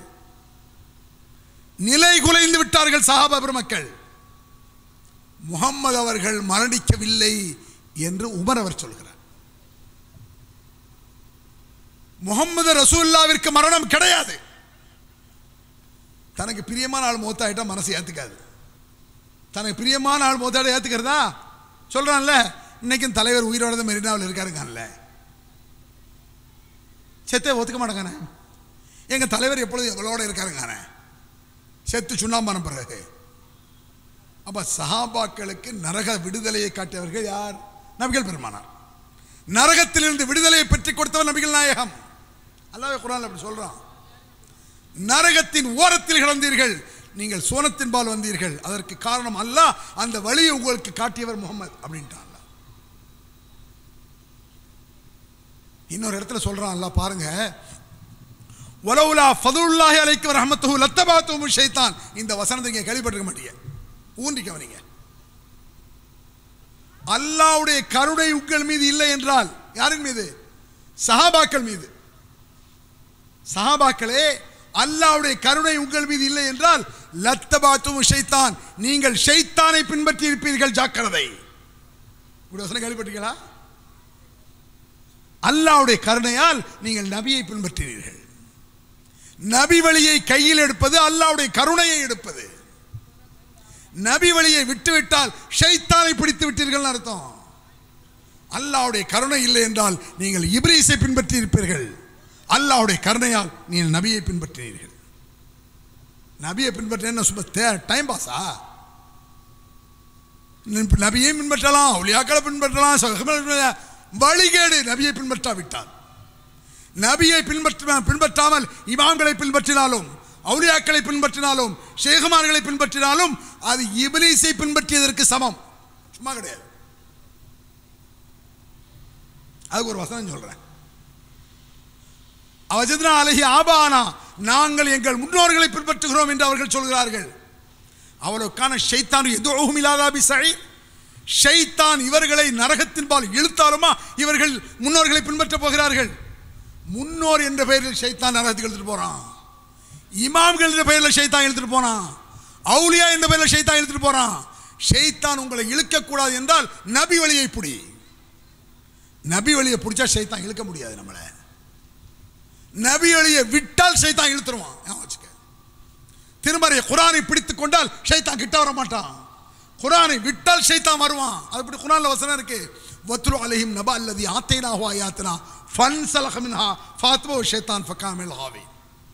நிலை குலைந்து விட்டார்கள் சஹாபா பெருமக்கள் முகம்மது அவர்கள் மரணிக்கவில்லை என்று உமர் அவர் சொல்கிறார் முகம்மது ரசூல்லாவிற்கு மரணம் கிடையாது தனக்கு பிரியமான ஆள் மூத்தாயிட்டா மனசு ஏத்துக்காது தனக்கு பிரியமான ஆள் மூத்தாயிட்ட ஏத்துக்கிறதா சொல்றான்ல இன்னைக்கும் தலைவர் உயிரோட தான் மெரினாவில் இருக்காருங்கல்ல செத்தே ஒத்துக்க மாட்டேங்கானே எங்க தலைவர் எப்பொழுதும் எங்களோட இருக்காருங்கானே செத்து சுண்ணாம்பான பிறகு அப்ப சஹாபாக்களுக்கு நரக விடுதலையை காட்டியவர்கள் யார் நபிகள் பெருமானார் நரகத்திலிருந்து விடுதலையை பெற்றுக் கொடுத்தவர் நபிகள் நாயகம் அல்லாஹ் குரான் அப்படி சொல்றான் நரகத்தின் ஓரத்தில் கிடந்தீர்கள் நீங்கள் சோனத்தின் பால் வந்தீர்கள் அதற்கு காரணம் அல்லாஹ் அந்த வழியை உங்களுக்கு காட்டியவர் முகமது அப்படின்ட்டான் அல்லாஹ். இன்னொரு இடத்துல சொல்றான் அல்லாஹ் பாருங்க வலவுலா ஃபதுல்லாஹி அலைக்கும் ரஹமத்துஹு லத்தபாத்துஹு ஷைத்தான் இந்த வசனத்தை நீங்க கேள்விப்பட்டிருக்க மாட்டீங்க ஊன்றிக்க நீங்க அல்லாஹ்வுடைய கருணை உங்கள் மீது இல்லை என்றால் யாரின் மீது சஹாபாக்கள் மீது சஹாபாக்களே அல்லாஹ்வுடைய கருணை உங்கள் மீது இல்லை என்றால் லத்தபாத்துஹு ஷைத்தான் நீங்கள் ஷைத்தானை பின்பற்றி இருப்பீர்கள் ஜாக்கிரதை இப்படி வசனம் கேள்விப்பட்டீங்களா அல்லாஹ்வுடைய கருணையால் நீங்கள் நபியை பின்பற்றினீர்கள் நபி வழியை கையில் எடுப்பது அல்லாஹ்வுடைய கருணையை எடுப்பது நபி வழியை விட்டுவிட்டால் ஷைத்தானை பிடித்து விட்டீர்கள் அர்த்தம் அல்லாஹ்வுடைய கருணை இல்லை என்றால் நீங்கள் இப்ரீஸை பின்பற்றி இருப்பீர்கள் அல்லாஹ்வுடைய கருணையால் நீங்கள் நபியை பின்பற்றினீர்கள் நபியை பின்பற்ற என்ன சும்மா டைம் பாஸா நபியை பின்பற்றலாம் ஒளியாக்களை பின்பற்றலாம் சகோதரர்களை பின்பற்றலாம். வழிகேடு நபியை பின்பற்றாவிட்டார் நபியை பின்பற்ற பின்பற்றாமல் இமாம்களை பின்பற்றினாலும் அவுலியாக்களை பின்பற்றினாலும் ஷேகுமார்களை பின்பற்றினாலும் அது இபிலிஸை பின்பற்றியதற்கு சமம் சும்மா கிடையாது அதுக்கு ஒரு வசனம் சொல்றேன் அவஜத்னா அலஹி ஆபானா நாங்கள் எங்கள் முன்னோர்களை பின்பற்றுகிறோம் என்று அவர்கள் சொல்கிறார்கள் அவளுக்கான ஷைத்தான் எதுவும் இல்லாதாபி சழி ஷைத்தான் இவர்களை நரகத்தின்பால் இழுத்தாலுமா இவர்கள் முன்னோர்களை பின்பற்றப் போகிறார்கள் முன்னோர் என்ற பெயரில் ஷைத்தான் நரகத்துக்கு எடுத்துட்டு போறான் இமாம்கள் என்ற பெயரில் ஷைத்தான் இழுத்துட்டு போறான் அவுலியா என்ற பெயரில் ஷைத்தான் இழுத்துட்டு போறான் ஷைத்தான் உங்களை இழுக்கக்கூடாது என்றால் நபி வழியை பிடி நபி வழியை பிடிச்சா ஷைத்தான் இழுக்க முடியாது நம்மளை நபி வழியை விட்டால் ஷைத்தான் இழுத்துருவான் ஞாபகம் வச்சுக்க திருமறைய குரானை பிடித்துக் கொண்டால் ஷைத்தான் கிட்ட வர மாட்டான் குரானை விட்டால் ஷைத்தான் வருவான் அது இப்படி குரான்ல வசனம் இருக்கு வத்ரு அலைஹிம் நபா அல்லதி ஆத்தைனா ஹுவா யாத்னா ஃபன் சலஹ மின்ஹா ஃபாத்மா ஷைத்தான் ஃபகாமில் ஹாவி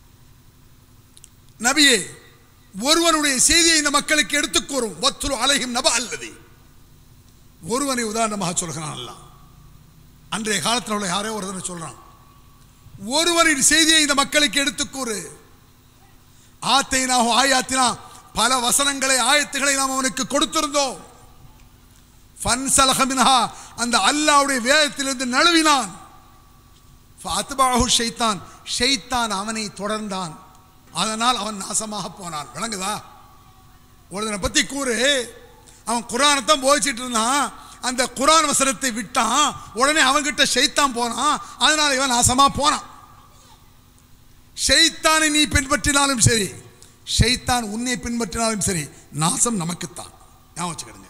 நபியே ஒருவனுடைய செய்தியை இந்த மக்களுக்கு எடுத்துக் கூறும் வத்ரு அலைஹிம் நபா அல்லதி ஒருவனை உதாரணமாக சொல்கிறான் அல்லாஹ் அன்றைய காலத்தில் உள்ள யாரோ ஒருத்தனை சொல்றான் ஒருவரின் செய்தியை இந்த மக்களுக்கு எடுத்துக் கூறு ஆத்தைனாகும் ஆயாத்தினா பல வசனங்களை ஆயத்துகளை நாம் அவனுக்கு கொடுத்திருந்தோம் ஃபன்சலஹமின்ஹா அந்த அல்லாவுடைய வேதத்திலிருந்து நழுவினான் ஃபஅத்பஅஹு ஷைத்தான் ஷைத்தான் அவனை தொடர்ந்தான் அதனால் அவன் நாசமாக போனான் விளங்குதா ஒருத்தனை பத்தி கூறு அவன் குரானை தான் போதிச்சிட்டு இருந்தான் அந்த குரான் வசனத்தை விட்டான் உடனே அவன்கிட்ட ஷைத்தான் போனான் அதனால இவன் நாசமா போனான் ஷைத்தானை நீ பின்பற்றினாலும் சரி ஷைத்தான் உன்னை பின்பற்றினாலும் சரி நாசம் நமக்குத்தான் ஞாபகம் வச்சுக்கிடுங்க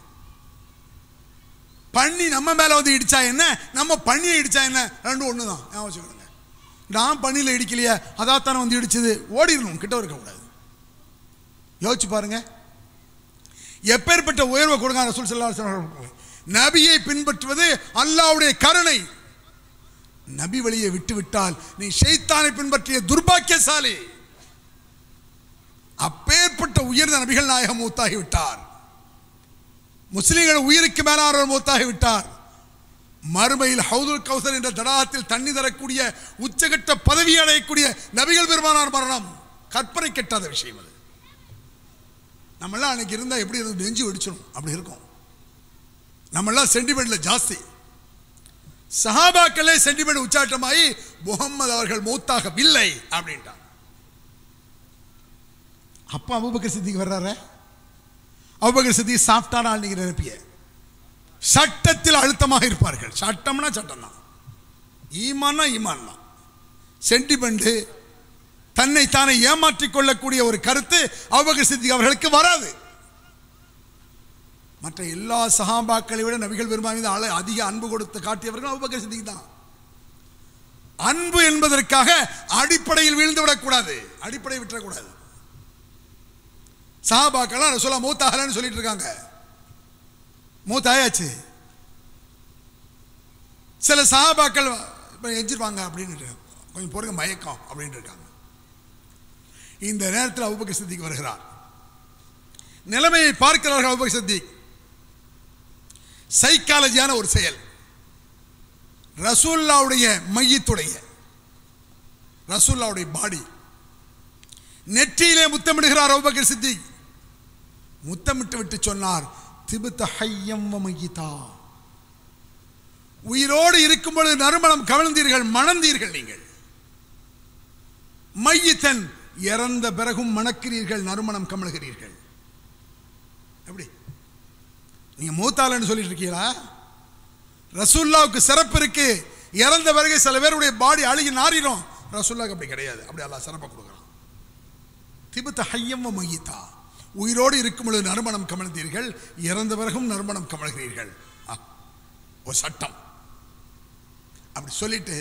பண்ணி நம்ம மேல வந்து இடிச்சா என்ன நம்ம பண்ணியை இடிச்சா என்ன ரெண்டும் ஒன்று தான் ஞாபகம் வச்சுக்கிடுங்க நான் பண்ணியில் இடிக்கலையே அதாத்தானே வந்து இடிச்சது ஓடிடணும் கிட்ட இருக்கக்கூடாது யோசிச்சு பாருங்க எப்பேற்பட்ட உயர்வை கொடுங்க ரசூல் ஸல்லல்லாஹு அலைஹி வஸல்லம் நபியை பின்பற்றுவது அல்லாஹ்வுடைய கருணை நபி வழியை விட்டு விட்டால் நீ ஷைத்தானை பின்பற்றிய துர்பாக்கியசாலி அப்பேற்பட்ட உயர்ந்த நபிகள் நாயகம் மூத்தாகி விட்டார் முஸ்லிம்கள் உயிருக்கு மேலானவர் மூத்தாகி விட்டார் மறுமையில் ஹவுதுல் கௌசர் என்ற தடாகத்தில் தண்ணி தரக்கூடிய உச்சகட்ட பதவி அடையக்கூடிய நபிகள் பெருமானார் மரணம் கற்பனை கெட்டாத விஷயம் அது நம்மெல்லாம் அன்னைக்கு இருந்தால் எப்படி இருந்து நெஞ்சு வெடிச்சிடும் அப்படி இருக்கும் நம்மெல்லாம் சென்டிமெண்ட்ல ஜாஸ்தி சஹாபாக்களே சென்டிமெண்ட் உச்சாட்டமாயி முகம்மது அவர்கள் மூத்தாகவில்லை அப்படின்ட்டான் அப்ப அபுபக்கர் சித்திக்கு வர்றாரு அபுபக்கர் சித்தி சாஃப்டான ஆள் நீங்க நினைப்பிய சட்டத்தில் அழுத்தமாக இருப்பார்கள் சட்டம்னா சட்டம் தான் ஈமான்னா ஈமான் தான் சென்டிமெண்ட் தன்னை தானே ஏமாற்றிக் கொள்ளக்கூடிய ஒரு கருத்து அபுபக்கர் சித்திக் அவர்களுக்கு வராது மற்ற எல்லா சஹாபாக்களை விட நபிகள் பெருமான் மீது ஆள அதிக அன்பு கொடுத்து காட்டியவர்கள் அபுபக்கர் சித்திக் தான் அன்பு என்பதற்காக அடிப்படையில் வீழ்ந்து விடக்கூடாது அடிப்படை விட்டுறக்கூடாது சஹாபாக்கெல்லாம் ரசூலா மூத்தாகலன்னு சொல்லிட்டு இருக்காங்க மூத்தாயாச்சு சில சஹாபாக்கள் இப்போ எஞ்சிருவாங்க அப்படின்னு கொஞ்சம் பொறுங்க மயக்கம் அப்படின்னு இருக்காங்க இந்த நேரத்தில் அபுபக்கர் சித்திக் வருகிறார் நிலைமையை பார்க்கிறார்கள் அபுபக்கர் சித்திக் சைக்காலஜியான ஒரு செயல் ரசூல்லாவுடைய மையத்துடைய ரசூல்லாவுடைய பாடி நெற்றியிலே முத்தமிடுகிறார் அபுபக்கர் சித்திக் முத்தமிட்டு விட்டு சொன்னார் திபுத்த ஹையம் மையிதா உயிரோடு இருக்கும் பொழுது நறுமணம் கவிழ்ந்தீர்கள் மணந்தீர்கள் நீங்கள் மையத்தன் இறந்த பிறகும் மணக்கிறீர்கள் நறுமணம் கமழுகிறீர்கள் எப்படி நீங்க மூத்தாளன்னு சொல்லிட்டு இருக்கீங்களா ரசூல்லாவுக்கு சிறப்பு இருக்கு இறந்த பிறகு சில பேருடைய பாடி அழுகி நாறிடும் ரசூல்லாவுக்கு அப்படி கிடையாது அப்படி அல்லாஹ் சிறப்பை கொடுக்குறான் திபுத்த ஹையம் மையிதா உயிரோடு இருக்கும் பொழுது நறுமணம் கமழ்ந்தீர்கள் இறந்த பிறகும் நறுமணம் கமழ்கிறீர்கள் ஆ, ஒரு சட்டம் அப்படி சொல்லிட்டு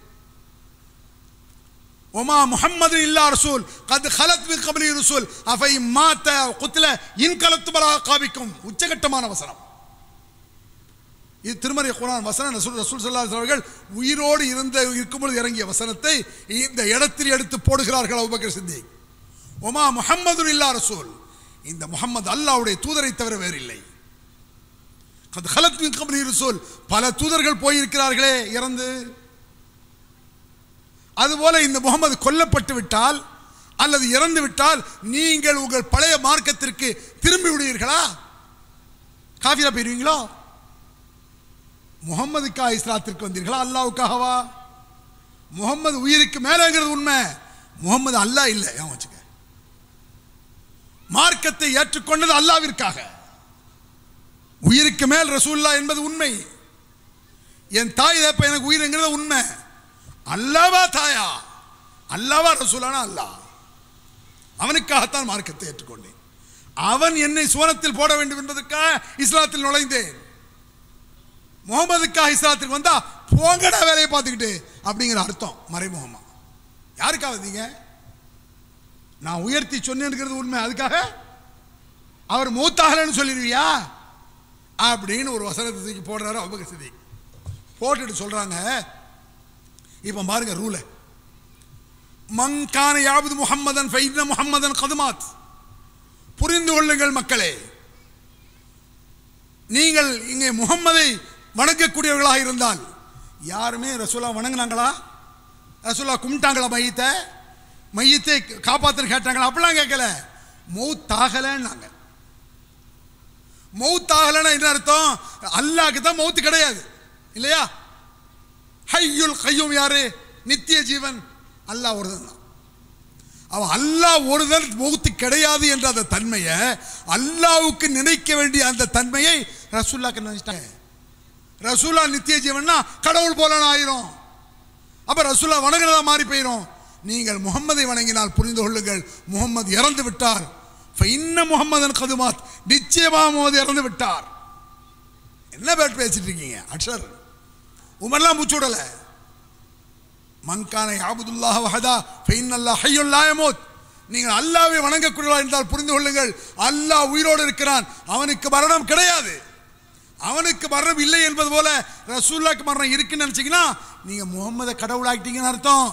ஒமா முஹம்மது இல்லா ரசூல் கத் ஹலத் மின் கபலி ரசூல் அஃபை மாத்த குத்ல இன் கலத்து பலா காபிக்கும் உச்சகட்டமான வசனம் இது திருமறை குரான் வசனம் ரசூல் ரசூல் ஸல்லல்லாஹு அலைஹி அவர்கள் உயிரோடு இருந்த இருக்கும்பொழுது இறங்கிய வசனத்தை இந்த இடத்தில் எடுத்து போடுகிறார்கள் அபூபக்கர் சித்திக் ஒமா முஹம்மது இல்லா ரசூல் இந்த முஹம்மது அல்லாஹ்வுடைய தூதரை தவிர வேறில்லை கத் ஹலத் மின் கப்லி ருசூல் பல தூதர்கள் போயிருக்கிறார்களே இறந்து அதுபோல இந்த முகமது கொல்லப்பட்டு விட்டால் அல்லது இறந்து விட்டால் நீங்கள் உங்கள் பழைய மார்க்கத்திற்கு திரும்பி விடுவீர்களா காஃபிரா போயிருவீங்களோ முகம்மதுக்கா இஸ்லாத்திற்கு வந்தீர்களா அல்லாவுக்காகவா முகம்மது உயிருக்கு மேலங்கிறது உண்மை முகம்மது அல்லாஹ் இல்லை ஏன் வச்சுக்க மார்க்கத்தை ஏற்றுக்கொண்டது அல்லாவிற்காக உயிருக்கு மேல் ரசூல்லா என்பது உண்மை என் தாய் தப்ப எனக்கு உயிருங்கிறது உண்மை அல்லாவா தாயா அல்லாவா ரசூலானா அல்லாஹ் அவனுக்காகத்தான் மார்க்கத்தை ஏற்றுக்கொண்டேன் அவன் என்னை சுவனத்தில் போட வேண்டும் என்பதற்காக இஸ்லாத்தில் நுழைந்தேன் முகமதுக்காக இஸ்லாத்திற்கு வந்தா போங்கடா வேலையை பார்த்துக்கிட்டு அப்படிங்கிற அர்த்தம் மறைமுகமா யாருக்காக வந்தீங்க நான் உயர்த்தி சொன்னேங்கிறது உண்மை அதுக்காக அவர் மூத்தாகலன்னு சொல்லிடுவியா அப்படின்னு ஒரு வசனத்தை தூக்கி போடுறாரு அபுபக்கர் சித்திக் போட்டுட்டு சொல்றாங்க இப்போ பாருங்க ரூலை மங்கான யாபுது முஹம்மதன் ஃபைன முஹம்மதன் கதுமாத் புரிந்து கொள்ளுங்கள் மக்களே நீங்கள் இங்கே முகம்மதை வணங்கக்கூடியவர்களாக இருந்தால் யாருமே ரசூலா வணங்குனாங்களா ரசூலா கும்பிட்டாங்களா மையத்தை மையத்தை காப்பாத்துன்னு கேட்டாங்களா அப்படிலாம் கேட்கல மௌத்தாகலைன்னாங்க மௌத்தாகலைன்னா என்ன அர்த்தம் அல்லாஹ்க்கு தான் மௌத்து கிடையாது இல்லையா ஹையுல் கையும் யாரு நித்திய ஜீவன் அல்லாஹ் ஒருதன் தான் அவன் அல்லாஹ் ஒருதல் மௌத்து கிடையாது என்ற அந்த தன்மையை அல்லாவுக்கு நினைக்க வேண்டிய அந்த தன்மையை ரசூல்லாக்கு நினைச்சிட்டாங்க ரசூல்லா நித்திய ஜீவன்னா கடவுள் போல ஆயிரும் அப்ப ரசூல்லா வணங்குறதா மாறி போயிடும் நீங்கள் முகம்மதை வணங்கினால் புரிந்து கொள்ளுங்கள் முகம்மது இறந்து விட்டார் இன்ன முகம்மதன் கதுமாத் நிச்சயமாக முகமது இறந்து விட்டார் என்ன பேர் பேசிட்டு இருக்கீங்க அக்ஷர் உமர்லாம் மூச்சு விடல மன்கானை ஆபுதுல்லாஹ் வஹதா ஃபைன் அல்லாஹ் ஹய்யுல் லா யமூத் நீங்கள் அல்லாஹ்வை வணங்கக்கூடியவா என்றால் புரிந்து கொள்ளுங்கள் அல்லாஹ் உயிரோடு இருக்கிறான் அவனுக்கு மரணம் கிடையாது அவனுக்கு மரணம் இல்லை என்பது போல ரசூல்லாக்கு மரணம் இருக்குன்னு நினைச்சீங்கன்னா நீங்க முகம்மதை கடவுளாக்கிட்டீங்கன்னு அர்த்தம்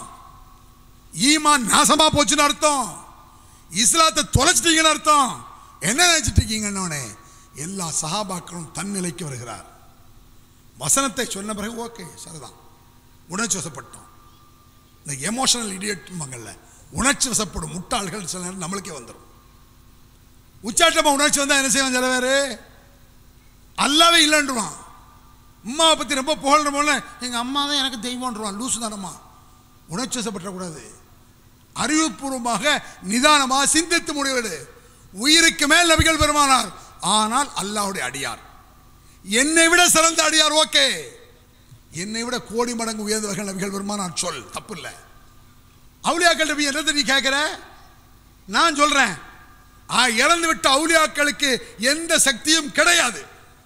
ஈமான் நாசமா போச்சுன்னு அர்த்தம் இஸ்லாத்தை தொலைச்சிட்டீங்கன்னு அர்த்தம் என்ன நினைச்சிட்டு இருக்கீங்கன்னு எல்லா சஹாபாக்களும் தன்னிலைக்கு வருகிறார் வசனத்தை சொன்ன பிறகு ஓகே சரிதான் உணர்ச்சி வசப்பட்டோம் இந்த எமோஷனல் இடியட்டுமாங்கல்ல உணர்ச்சி வசப்படும் முட்டாள்கள் சில நேரம் நம்மளுக்கே வந்துடும் உச்சாட்டமாக உணர்ச்சி வந்தால் என்ன செய்வான் சில பேர் அல்லாவே இல்லைன்றுவான் அம்மாவை பற்றி ரொம்ப புகழ்ற போல எங்கள் அம்மா தான் எனக்கு தெய்வம்ன்றான் லூசு தானம்மா உணர்ச்சி வசப்படக்கூடாது அறிவுபூர்வமாக நிதானமாக சிந்தித்து முடிவெடு உயிருக்கு மேல் நபிகள் பெருமானார் ஆனால் அல்லாஹ்வுடைய அடியார் என்னை விட சிறந்த அடியார் ஓகே என்னை விட கோடி மடங்கு உயர்ந்தவர்கள் நபிகள் பெருமானார் சொல் தப்பு இல்லை அவுலியாக்கள் நபி என்னத்தை நீ கேட்குற நான் சொல்றேன் ஆ இறந்து விட்ட அவுலியாக்களுக்கு எந்த சக்தியும் கிடையாது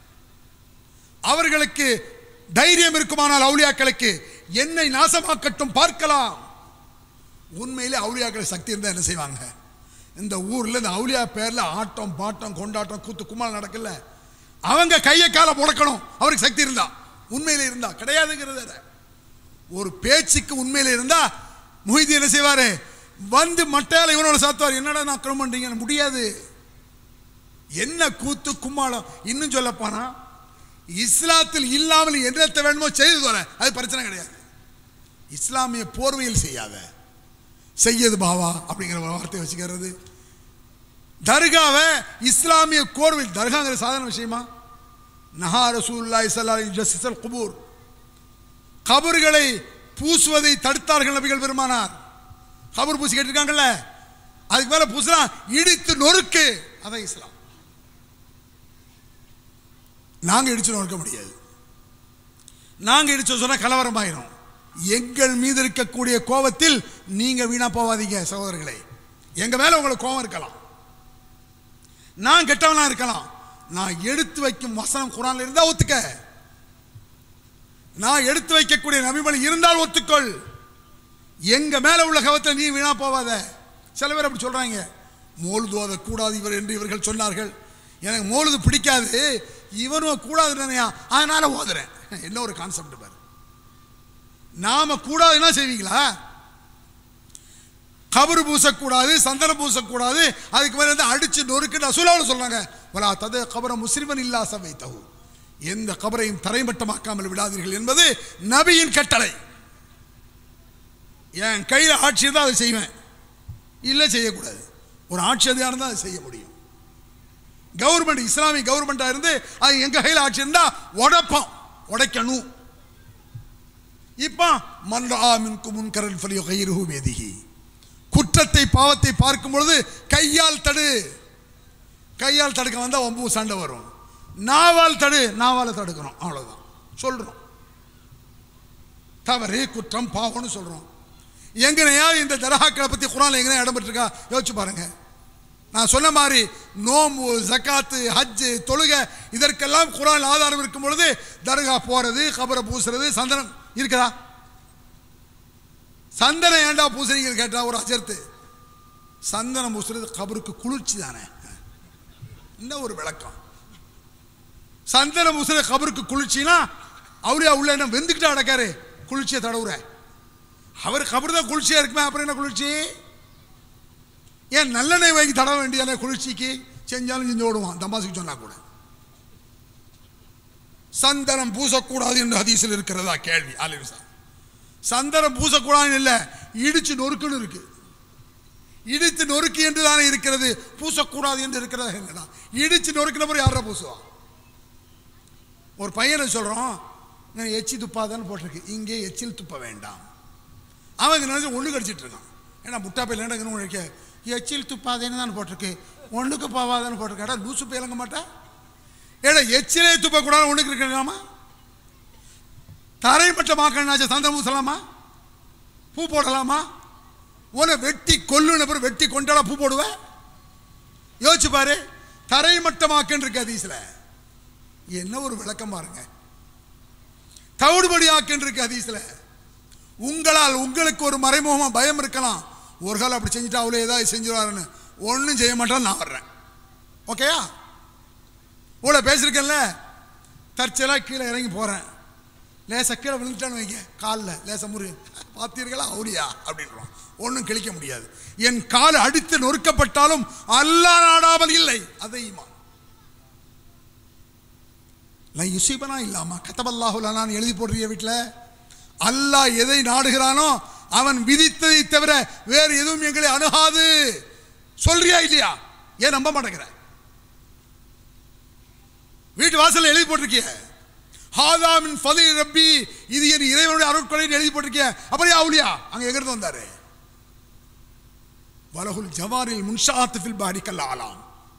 அவர்களுக்கு தைரியம் இருக்குமானால் அவுலியாக்களுக்கு என்னை நாசமாக்கட்டும் பார்க்கலாம் உண்மையிலே அவுலியாக்கள் சக்தி இருந்தால் என்ன செய்வாங்க இந்த ஊரில் இந்த அவுலியா பேரில் ஆட்டம் பாட்டம் கொண்டாட்டம் கூத்து கும்மாள் நடக்கல அவங்க கையை காலை முடக்கணும் அவருக்கு சக்தி இருந்தா உண்மையில இருந்தா கிடையாதுங்கிறது வேற. ஒரு பேச்சுக்கு உண்மையில இருந்தா முஹிதி என்ன செய்வாரு வந்து மட்டையால இவனோட சாத்துவார் என்னடா நான் அக்கிரமம் பண்றீங்க முடியாது என்ன கூத்து கும்மாளம் இன்னும் சொல்ல போனா இஸ்லாத்தில் இல்லாமல் என்னத்தை வேணுமோ செய்து தர அது பிரச்சனை கிடையாது இஸ்லாமிய போர்வையில் செய்யாத செய்யது பாவா அப்படிங்கிற ஒரு வார்த்தையை வச்சுக்கிறது தர்காவை இஸ்லாமிய கோர்வில் தர்காங்கிற சாதாரண விஷயமா நஹா ரசூலுல்லாஹி ஸல்லல்லாஹு அலைஹி ஜஸ்ஸல் குபூர் கபர்களை பூசுவதை தடுத்தார்கள் நபிகள் பெருமானார் கபர் பூசி கேட்டிருக்காங்கல்ல அதுக்கு மேல பூசினா இடித்து நொறுக்கு அதான் இஸ்லாம் நாங்க இடிச்சு நொறுக்க முடியாது நாங்க இடிச்சு சொன்னா கலவரம் ஆயிரும் எங்கள் மீது இருக்கக்கூடிய கோபத்தில் நீங்க வீணா போவாதீங்க சகோதரர்களே எங்க மேல உங்களுக்கு கோபம் இருக்கலாம் நான் கெட்டவனா இருக்கலாம் நான் எடுத்து வைக்கும் வசனம் குரான்ல இருந்தா ஒத்துக்க நான் எடுத்து வைக்கக்கூடிய நபிமொழி இருந்தால் ஒத்துக்கொள் எங்க மேல உள்ள கவத்தை நீ வீணா போவாத சில பேர் அப்படி சொல்றாங்க மோழுது ஓத கூடாது இவர் என்று இவர்கள் சொன்னார்கள் எனக்கு மோழுது பிடிக்காது இவரும் கூடாது அதனால ஓதுறேன் என்ன ஒரு கான்செப்ட் பாரு நாம கூடாதுன்னா செய்வீங்களா கபரு பூசக்கூடாது சந்தனம் பூசக்கூடாது அதுக்கு மேலே வந்து அடிச்சு நொறுக்கு ரசூலாவில் சொல்றாங்க வலா தது கபர முஸ்லிமன் இல்லா சபை தகு எந்த கபரையும் தரைமட்டமாக்காமல் விடாதீர்கள் என்பது நபியின் கட்டளை என் கையில் ஆட்சி இருந்தால் அதை செய்வேன் இல்லை செய்யக்கூடாது ஒரு ஆட்சி அதிகாரம் தான் அதை செய்ய முடியும் கவர்மெண்ட் இஸ்லாமிய கவர்மெண்ட்டாக இருந்து அது எங்கள் கையில் ஆட்சி இருந்தால் உடைப்போம் உடைக்கணும் இப்போ மன்றாமின்கு முன்கரல் ஃபலியோ கைருஹு வேதிகி குற்றத்தை பாவத்தை பார்க்கும் பொழுது கையால் தடு கையால் தடுக்க வந்தால் ஒம்பு சண்டை வரும் நாவால் தடு நாவால் தடுக்கிறோம் அவ்வளோதான் சொல்கிறோம் தவறு குற்றம் பாவம்னு சொல்கிறோம் எங்கனையா இந்த தர்காக்களை பற்றி குரான் எங்கனையா இடம் பெற்றிருக்கா யோசிச்சு பாருங்க நான் சொன்ன மாதிரி நோம்பு ஜக்காத்து ஹஜ்ஜு தொழுகை இதற்கெல்லாம் குரான் ஆதாரம் இருக்கும் பொழுது தர்கா போகிறது கபரை பூசுறது சந்தனம் இருக்குதா சந்தனம் ஏன்டா பூசுறீங்க கேட்டா ஒரு அஜர்த்து சந்தனம் பூசுறது கபருக்கு குளிர்ச்சி தானே இன்னும் ஒரு விளக்கம் சந்தனம் பூசுற கபருக்கு குளிர்ச்சினா அவரே உள்ள என்ன வெந்துக்கிட்டு அடக்காரு குளிர்ச்சியை தடவுற அவர் கபர் தான் குளிர்ச்சியா இருக்குமே அப்புறம் என்ன குளிர்ச்சி ஏன் நல்லெண்ணெய் வாங்கி தடவ வேண்டியதானே குளிர்ச்சிக்கு செஞ்சாலும் செஞ்சு ஓடுவான் தமாசுக்கு சொன்னா கூட சந்தனம் பூசக்கூடாது என்று ஹதீஸில் இருக்கிறதா கேள்வி அலிவிசா சந்தனம் பூசக்கூடாதுன்னு இல்லை இடிச்சு நொறுக்குன்னு இருக்கு இடித்து நொறுக்கு என்று தானே இருக்கிறது பூசக்கூடாது என்று இருக்கிறதா என்னடா இடிச்சு நொறுக்கின பிறகு யாரா பூசுவா ஒரு பையனை சொல்கிறோம் நான் எச்சி துப்பாதான்னு போட்டிருக்கு இங்கே எச்சில் துப்ப வேண்டாம் அவன் நினைச்சு ஒன்று கடிச்சிட்டு இருக்கான் ஏன்னா முட்டா பையில என்ன உழைக்க எச்சில் துப்பாதேன்னு தான் போட்டிருக்கு ஒன்றுக்கு போவாதான்னு போட்டிருக்காடா லூசு போயிலங்க மாட்டா ஏடா எச்சிலே துப்பக்கூடாது ஒன்றுக்கு இருக்கலாமா தரைமட்டமாக்கணும்னாச்சு சந்தனம் பூசலாமா பூ போடலாமா உன்னை வெட்டி கொல்லுன பிறகு வெட்டி கொண்டாடா பூ போடுவ யோசிச்சு பாரு தரைமட்டமாக்குன்னு இருக்கு ஹதீஸ்ல என்ன ஒரு விளக்கம் பாருங்க தவிடுபடி ஆக்குன்னு இருக்கு ஹதீஸ்ல உங்களால் உங்களுக்கு ஒரு மறைமுகமா பயம் இருக்கலாம் ஒரு காலம் அப்படி செஞ்சுட்டா அவ்வளோ ஏதாவது செஞ்சுருவாருன்னு ஒன்றும் செய்ய மாட்டான்னு நான் வர்றேன் ஓகேயா இவ்வளோ பேசியிருக்கேன்ல தற்செயலாக கீழே இறங்கி போகிறேன் லேசாக கீழே விழுந்துட்டான்னு வைங்க காலில் லேசா முரு பார்த்தீர்களா அவுரியா அப்படின்றான் ஒன்றும் கிழிக்க முடியாது என் கால் அடித்து நொறுக்கப்பட்டாலும் அல்லா நாடாமல் இல்லை அதை ஈமான் லை யுசீபனா இல்லாமா கத்தபல்லாஹுலான்னு எழுதி போடுறிய வீட்டில் அல்லாஹ் எதை நாடுகிறானோ அவன் விதித்ததை தவிர வேறு எதுவும் எங்களை அணுகாது சொல்றியா இல்லையா ஏன் நம்ப மாட்டேங்கிற வீட்டு வாசல்ல எழுதி போட்டிருக்கிய ஹாதாமின் ஃபலி ரப்பி இது என் இறைவனுடைய அருட்கொலைன்னு எழுதி போட்டிருக்கிய அப்புறம் அவுலியா அங்க எங்க இருந்து வந்தாரு வலகுல் ஜவாரில் முன்ஷாத் ஃபில் பாரி கல்லாலாம்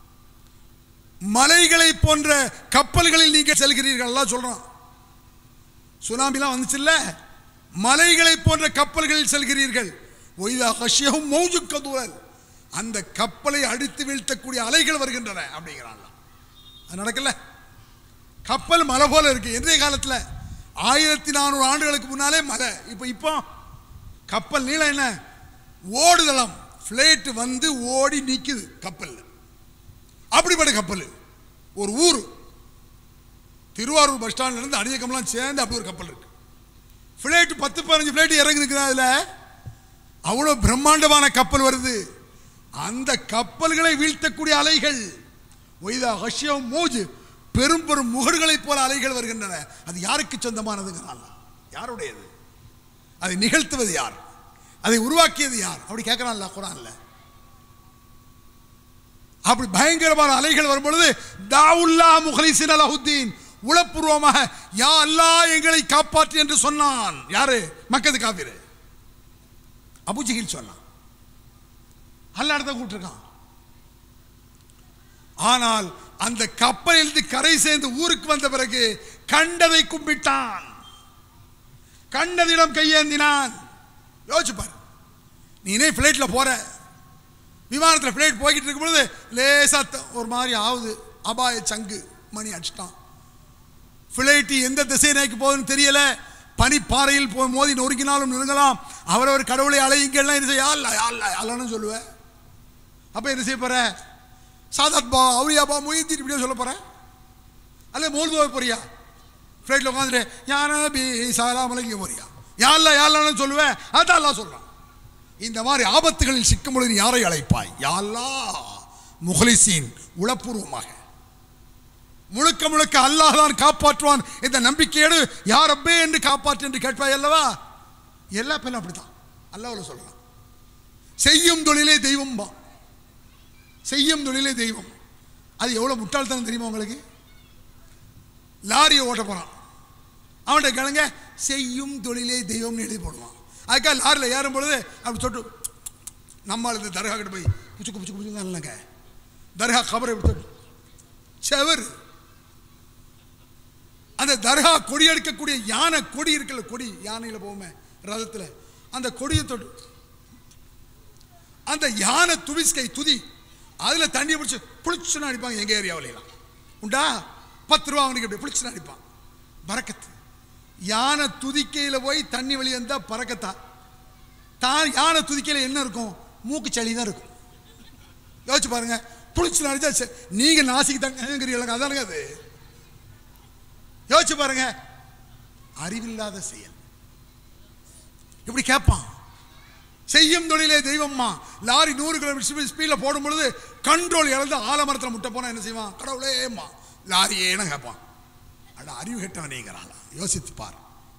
மலைகளை போன்ற கப்பல்களில் நீங்கள் செல்கிறீர்கள் எல்லாம் சொல்றான் சுனாமிலாம் வந்துச்சுல்ல மலைகளை போன்ற கப்பல்களில் செல்கிறீர்கள் ஒய்தா ஹஷ்யகும் மௌஜு கதுவல் அந்த கப்பலை அடித்து வீழ்த்தக்கூடிய அலைகள் வருகின்றன அப்படிங்கிறான் அது நடக்கல கப்பல் மலை போல இருக்கு இன்றைய காலத்தில் ஆயிரத்தி நானூறு ஆண்டுகளுக்கு முன்னாலே மலை இப்போ இப்போ கப்பல் நீளம் என்ன ஓடுதளம் ஃப்ளைட் வந்து ஓடி நிற்குது கப்பல் அப்படிப்பட்ட கப்பல் ஒரு ஊர் திருவாரூர் பஸ் ஸ்டாண்ட்ல இருந்து அடியக்கம்லாம் சேர்ந்து அப்படி ஒரு கப்பல் இருக்கு ஃப்ளைட் பத்து பதினஞ்சு ஃப்ளைட் இறங்கி இருக்குது அதில் அவ்வளோ பிரம்மாண்டமான கப்பல் வருது அந்த கப்பல்களை வீழ்த்தக்கூடிய அலைகள் ஒய்தா ஹஷ்யம் மூஜ் பெரும் பெரும் முகடுகளைப் போல அலைகள் வருகின்றன அது யாருக்கு சொந்தமானதுங்கிறான் யாருடையது அதை நிகழ்த்துவது யார் அதை உருவாக்கியது யார் அப்படி கேட்கிறான்ல குரான்ல அப்படி பயங்கரமான அலைகள் வரும்பொழுது தாவுல்லா முஹலிசின் அலஹுத்தீன் உளப்பூர்வமாக யா அல்லாஹ் எங்களை காப்பாற்று என்று சொன்னான் யாரு மக்கது காபிரு அபுஜிகில் சொன்னான் அல்ல இடத்த கூப்பிட்டுருக்கான் ஆனால் அந்த கப்பலிலிருந்து கரை சேர்ந்து ஊருக்கு வந்த பிறகு கண்டதை கும்பிட்டான் கண்டதிடம் கையேந்தினான் யோசிச்சு பாரு நீனே ஃப்ளைட்டில் போற விமானத்தில் ஃப்ளைட் போய்கிட்டு இருக்கும் பொழுது லேசா த- ஒரு மாதிரி ஆகுது அபாய சங்கு மணி அடிச்சிட்டான் ஃப்ளைட்டு எந்த திசை நோக்கி போகுதுன்னு தெரியல பனிப்பாறையில் போ மோதி நொறுக்கினாலும் நெருங்கலாம் அவரவர் கடவுளை அலையுங்கெல்லாம் என்ன செய்ய அல்ல அல்ல அல்லன்னு சொல்லுவேன் அப்போ என்ன செய்ய போற சாதாத் பா அவுரியாபா மொய்தீன் இப்படியே சொல்ல போற அல்ல மோல்துவா போறியா ஃப்ளைட்டில் உட்காந்துட்டு யாரா பி சாலா மலைக்கு போறியா யாழ்லா யாழ்லான்னு சொல்லுவேன் அதான் அல்லாஹ் சொல்கிறான் இந்த மாதிரி ஆபத்துகளில் சிக்கும் பொழுது நீ யாரை அழைப்பாய் யாழ்லா முகலிசீன் உளப்பூர்வமாக முழுக்க முழுக்க அல்லாஹ் தான் காப்பாற்றுவான் இந்த நம்பிக்கையோடு யார் அப்பே என்று காப்பாற்று என்று கேட்பாய் அல்லவா எல்லா பேரும் அப்படித்தான் அல்லாஹ்வுல சொல்லலாம் செய்யும் தொழிலே தெய்வம் பா செய்யும் தொழிலே தெய்வம் அது எவ்வளவு முட்டாள்தனம் தெரியுமா உங்களுக்கு லாரியை ஓட்ட போறான் அவன்கிட்ட கிழங்க செய்யும் தொழிலே தெய்வம்னு எழுதி போடுவான் அதுக்காக லாரியில் ஏறும் பொழுது அப்படி தொட்டு நம்மால் இந்த தர்கா கிட்ட போய் புச்சுக்கு புச்சுக்கு புச்சுங்க இல்லைங்க தர்கா கபரை இப்படி தொட்டு செவர் அந்த தர்கா கொடி எடுக்கக்கூடிய யானை கொடி இருக்குல்ல கொடி யானையில் போவோமே ரதத்தில் அந்த கொடியை தொட்டு அந்த யானை துவிஸ்கை துதி அதில் தண்ணியை பிடிச்சி புளிச்சுன்னு அடிப்பாங்க எங்கள் ஏரியாவிலாம் உண்டா பத்து ரூபா அவனுக்கு இப்படி புளிச்சுன்னு அடிப்பான் பறக்கத்து யானை துதிக்கையில் போய் தண்ணி வெளியே இருந்தால் பறக்கத்தா தான் யானை துதிக்கையில் என்ன இருக்கும் மூக்கு சளி தான் இருக்கும் யோசிச்சு பாருங்க புளிச்சு அடிச்சா சரி. நீங்க நாசிக்கு தாங்கிறீங்க அதானுங்க அது யோசிச்சு பாருங்க அறிவில்லாத செயல் இப்படி கேட்பான் செய்யும் தொழிலே தெய்வம்மா லாரி நூறு கிலோமீட்டர் ஸ்பீடில் போடும் பொழுது கண்ட்ரோல் இழந்து ஆலமரத்தில் முட்டை போனால் என்ன செய்வான் கடவுளேம்மா லாரியேன்னு கேட்பான் அட அறிவு கெட்டவனேங்கிறாளா யோசித்து பார்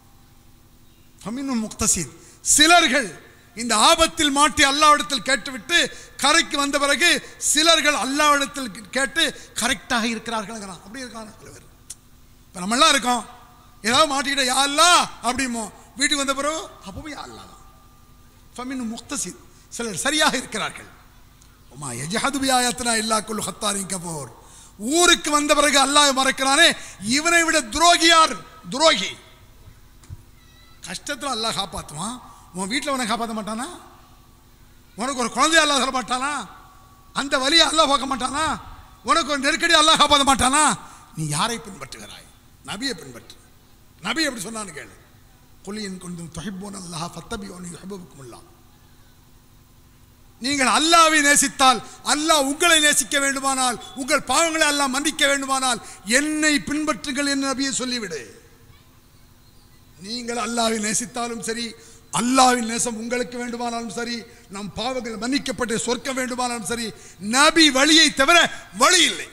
ஃபமினும் முக்தசீத் சிலர்கள் இந்த ஆபத்தில் மாட்டி அல்லாவிடத்தில் கேட்டுவிட்டு கரைக்கு வந்த பிறகு சிலர்கள் அல்லாவிடத்தில் கேட்டு கரெக்டாக இருக்கிறார்கள்ங்கிறான் அப்படி இருக்காங்க சில பேர் இப்போ நம்மளாம் இருக்கோம் ஏதாவது மாட்டிக்கிட்ட யா அல்லா அப்படிமோ வீட்டுக்கு வந்த பிறகு அப்பவும் யா அல்லா தான் ஃபமின் முக்தசித் சிலர் சரியாக இருக்கிறார்கள் உமா எஜஹது பியாயத்னா இல்லா குல் ஹத்தாரின் கபோர் ஊருக்கு வந்த பிறகு அல்லாஹ் மறக்கிறானே இவனை விட துரோகியார் துரோகி கஷ்டத்தில் அல்லாஹ் காப்பாற்றுவான் உன் வீட்டில் உன்னை காப்பாற்ற மாட்டானா உனக்கு ஒரு குழந்தைய அல்லாஹ் தர மாட்டானா அந்த வழியை அல்லாஹ் பார்க்க மாட்டானா உனக்கு ஒரு நெருக்கடி அல்லாஹ் காப்பாற்ற மாட்டானா நீ யாரை பின்பற்றுகிறாய் நபியை பின்பற்று நபி எப்படி சொன்னான்னு கேளு குலியின் கொண்டும் தொகைப்போன் அல்லாஹ் ஃபத்தபியோன் யுஹபுக்குமுல்லா நீங்கள் அல்லாவை நேசித்தால் அல்லாஹ் உங்களை நேசிக்க வேண்டுமானால் உங்கள் பாவங்களை அல்லாஹ் மன்னிக்க வேண்டுமானால் என்னை பின்பற்றுங்கள் என்று நபியை சொல்லிவிடு நீங்கள் அல்லாவை நேசித்தாலும் சரி அல்லாவின் நேசம் உங்களுக்கு வேண்டுமானாலும் சரி நம் பாவங்கள் மன்னிக்கப்பட்டு சொர்க்கம் வேண்டுமானாலும் சரி நபி வழியை தவிர வழி இல்லை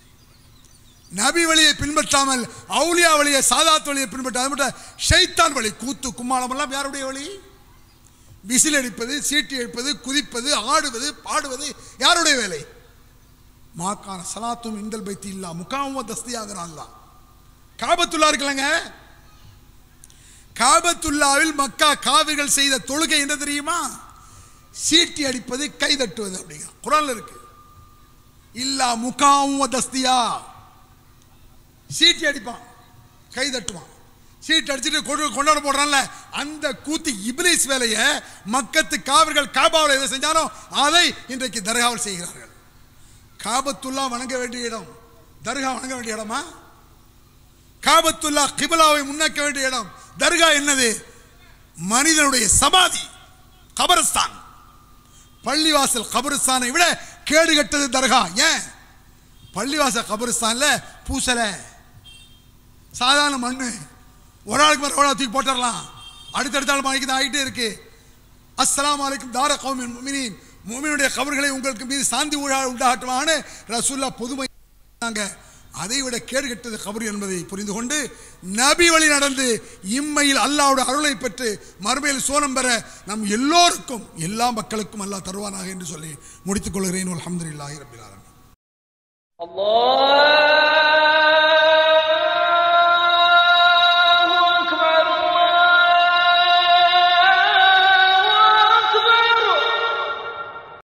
நபி வழியை பின்பற்றாமல் அவுலியா வழியை சாதாத் வழியை பின்பற்ற ஷைத்தான் வழி கூத்து கும்மாளம் எல்லாம் யாருடைய வழி விசில் அடிப்பது சீட்டி அடிப்பது குதிப்பது ஆடுவது பாடுவது யாருடைய வேலை மாக்கான சலாத்தும் இந்தல் பைத்தி இல்லா முகாமும் தஸ்தியாகிறான் காபத்துல்லா இருக்குல்லங்க காபத்துல்லாவில் மக்கா காவிர்கள் செய்த தொழுகை என்ன தெரியுமா சீட்டி அடிப்பது கை தட்டுவது அப்படிங்க குரான்ல இருக்கு இல்லா முகாமும் தஸ்தியா சீட்டி அடிப்பான் கை தட்டுவான் சீட் அடிச்சுட்டு கொண்டு கொண்டாட போடுறான்ல அந்த கூத்து இப்ரீஸ் வேலையை மக்கத்து காவர்கள் காபாவில் எதை செஞ்சானோ அதை இன்றைக்கு தர்காவில் செய்கிறார்கள் காபத்துல்லா வணங்க வேண்டிய இடம் தர்கா வணங்க வேண்டிய இடமா காபத்துல்லா கிபிலாவை முன்னக்க வேண்டிய இடம் தர்கா என்னது மனிதனுடைய சமாதி கபரஸ்தான் பள்ளிவாசல் கபரஸ்தானை விட கேடு கெட்டது தர்கா ஏன் பள்ளிவாசல் கபரஸ்தான்ல பூசலை சாதாரண மண்ணு ஒரு ஆளுக்கு மேலே ஒரு ஆள் தூக்கி போட்டுடலாம் அடுத்தடுத்த ஆள் மணிக்கு தான் ஆகிட்டே இருக்கு அஸ்ஸலாமு அலைக்கும் தார கௌமின் முமினின் முமினுடைய கபர்களை உங்களுக்கு மீது சாந்தி உழா- உண்டாகட்டுமான்னு ரசூல்லா பொதுமை சொன்னாங்க. அதை விட கேடு கெட்டது கபர் என்பதை புரிந்து கொண்டு நபி வழி நடந்து இம்மையில் அல்லாஹ்வுடைய அருளை பெற்று மறுமையில் சோனம் பெற நம் எல்லோருக்கும் எல்லா மக்களுக்கும் அல்லாஹ் தருவானாக என்று சொல்லி முடித்துக் கொள்கிறேன் அல்ஹம்துலில்லாஹி ரப்பில் ஆலமீன் الله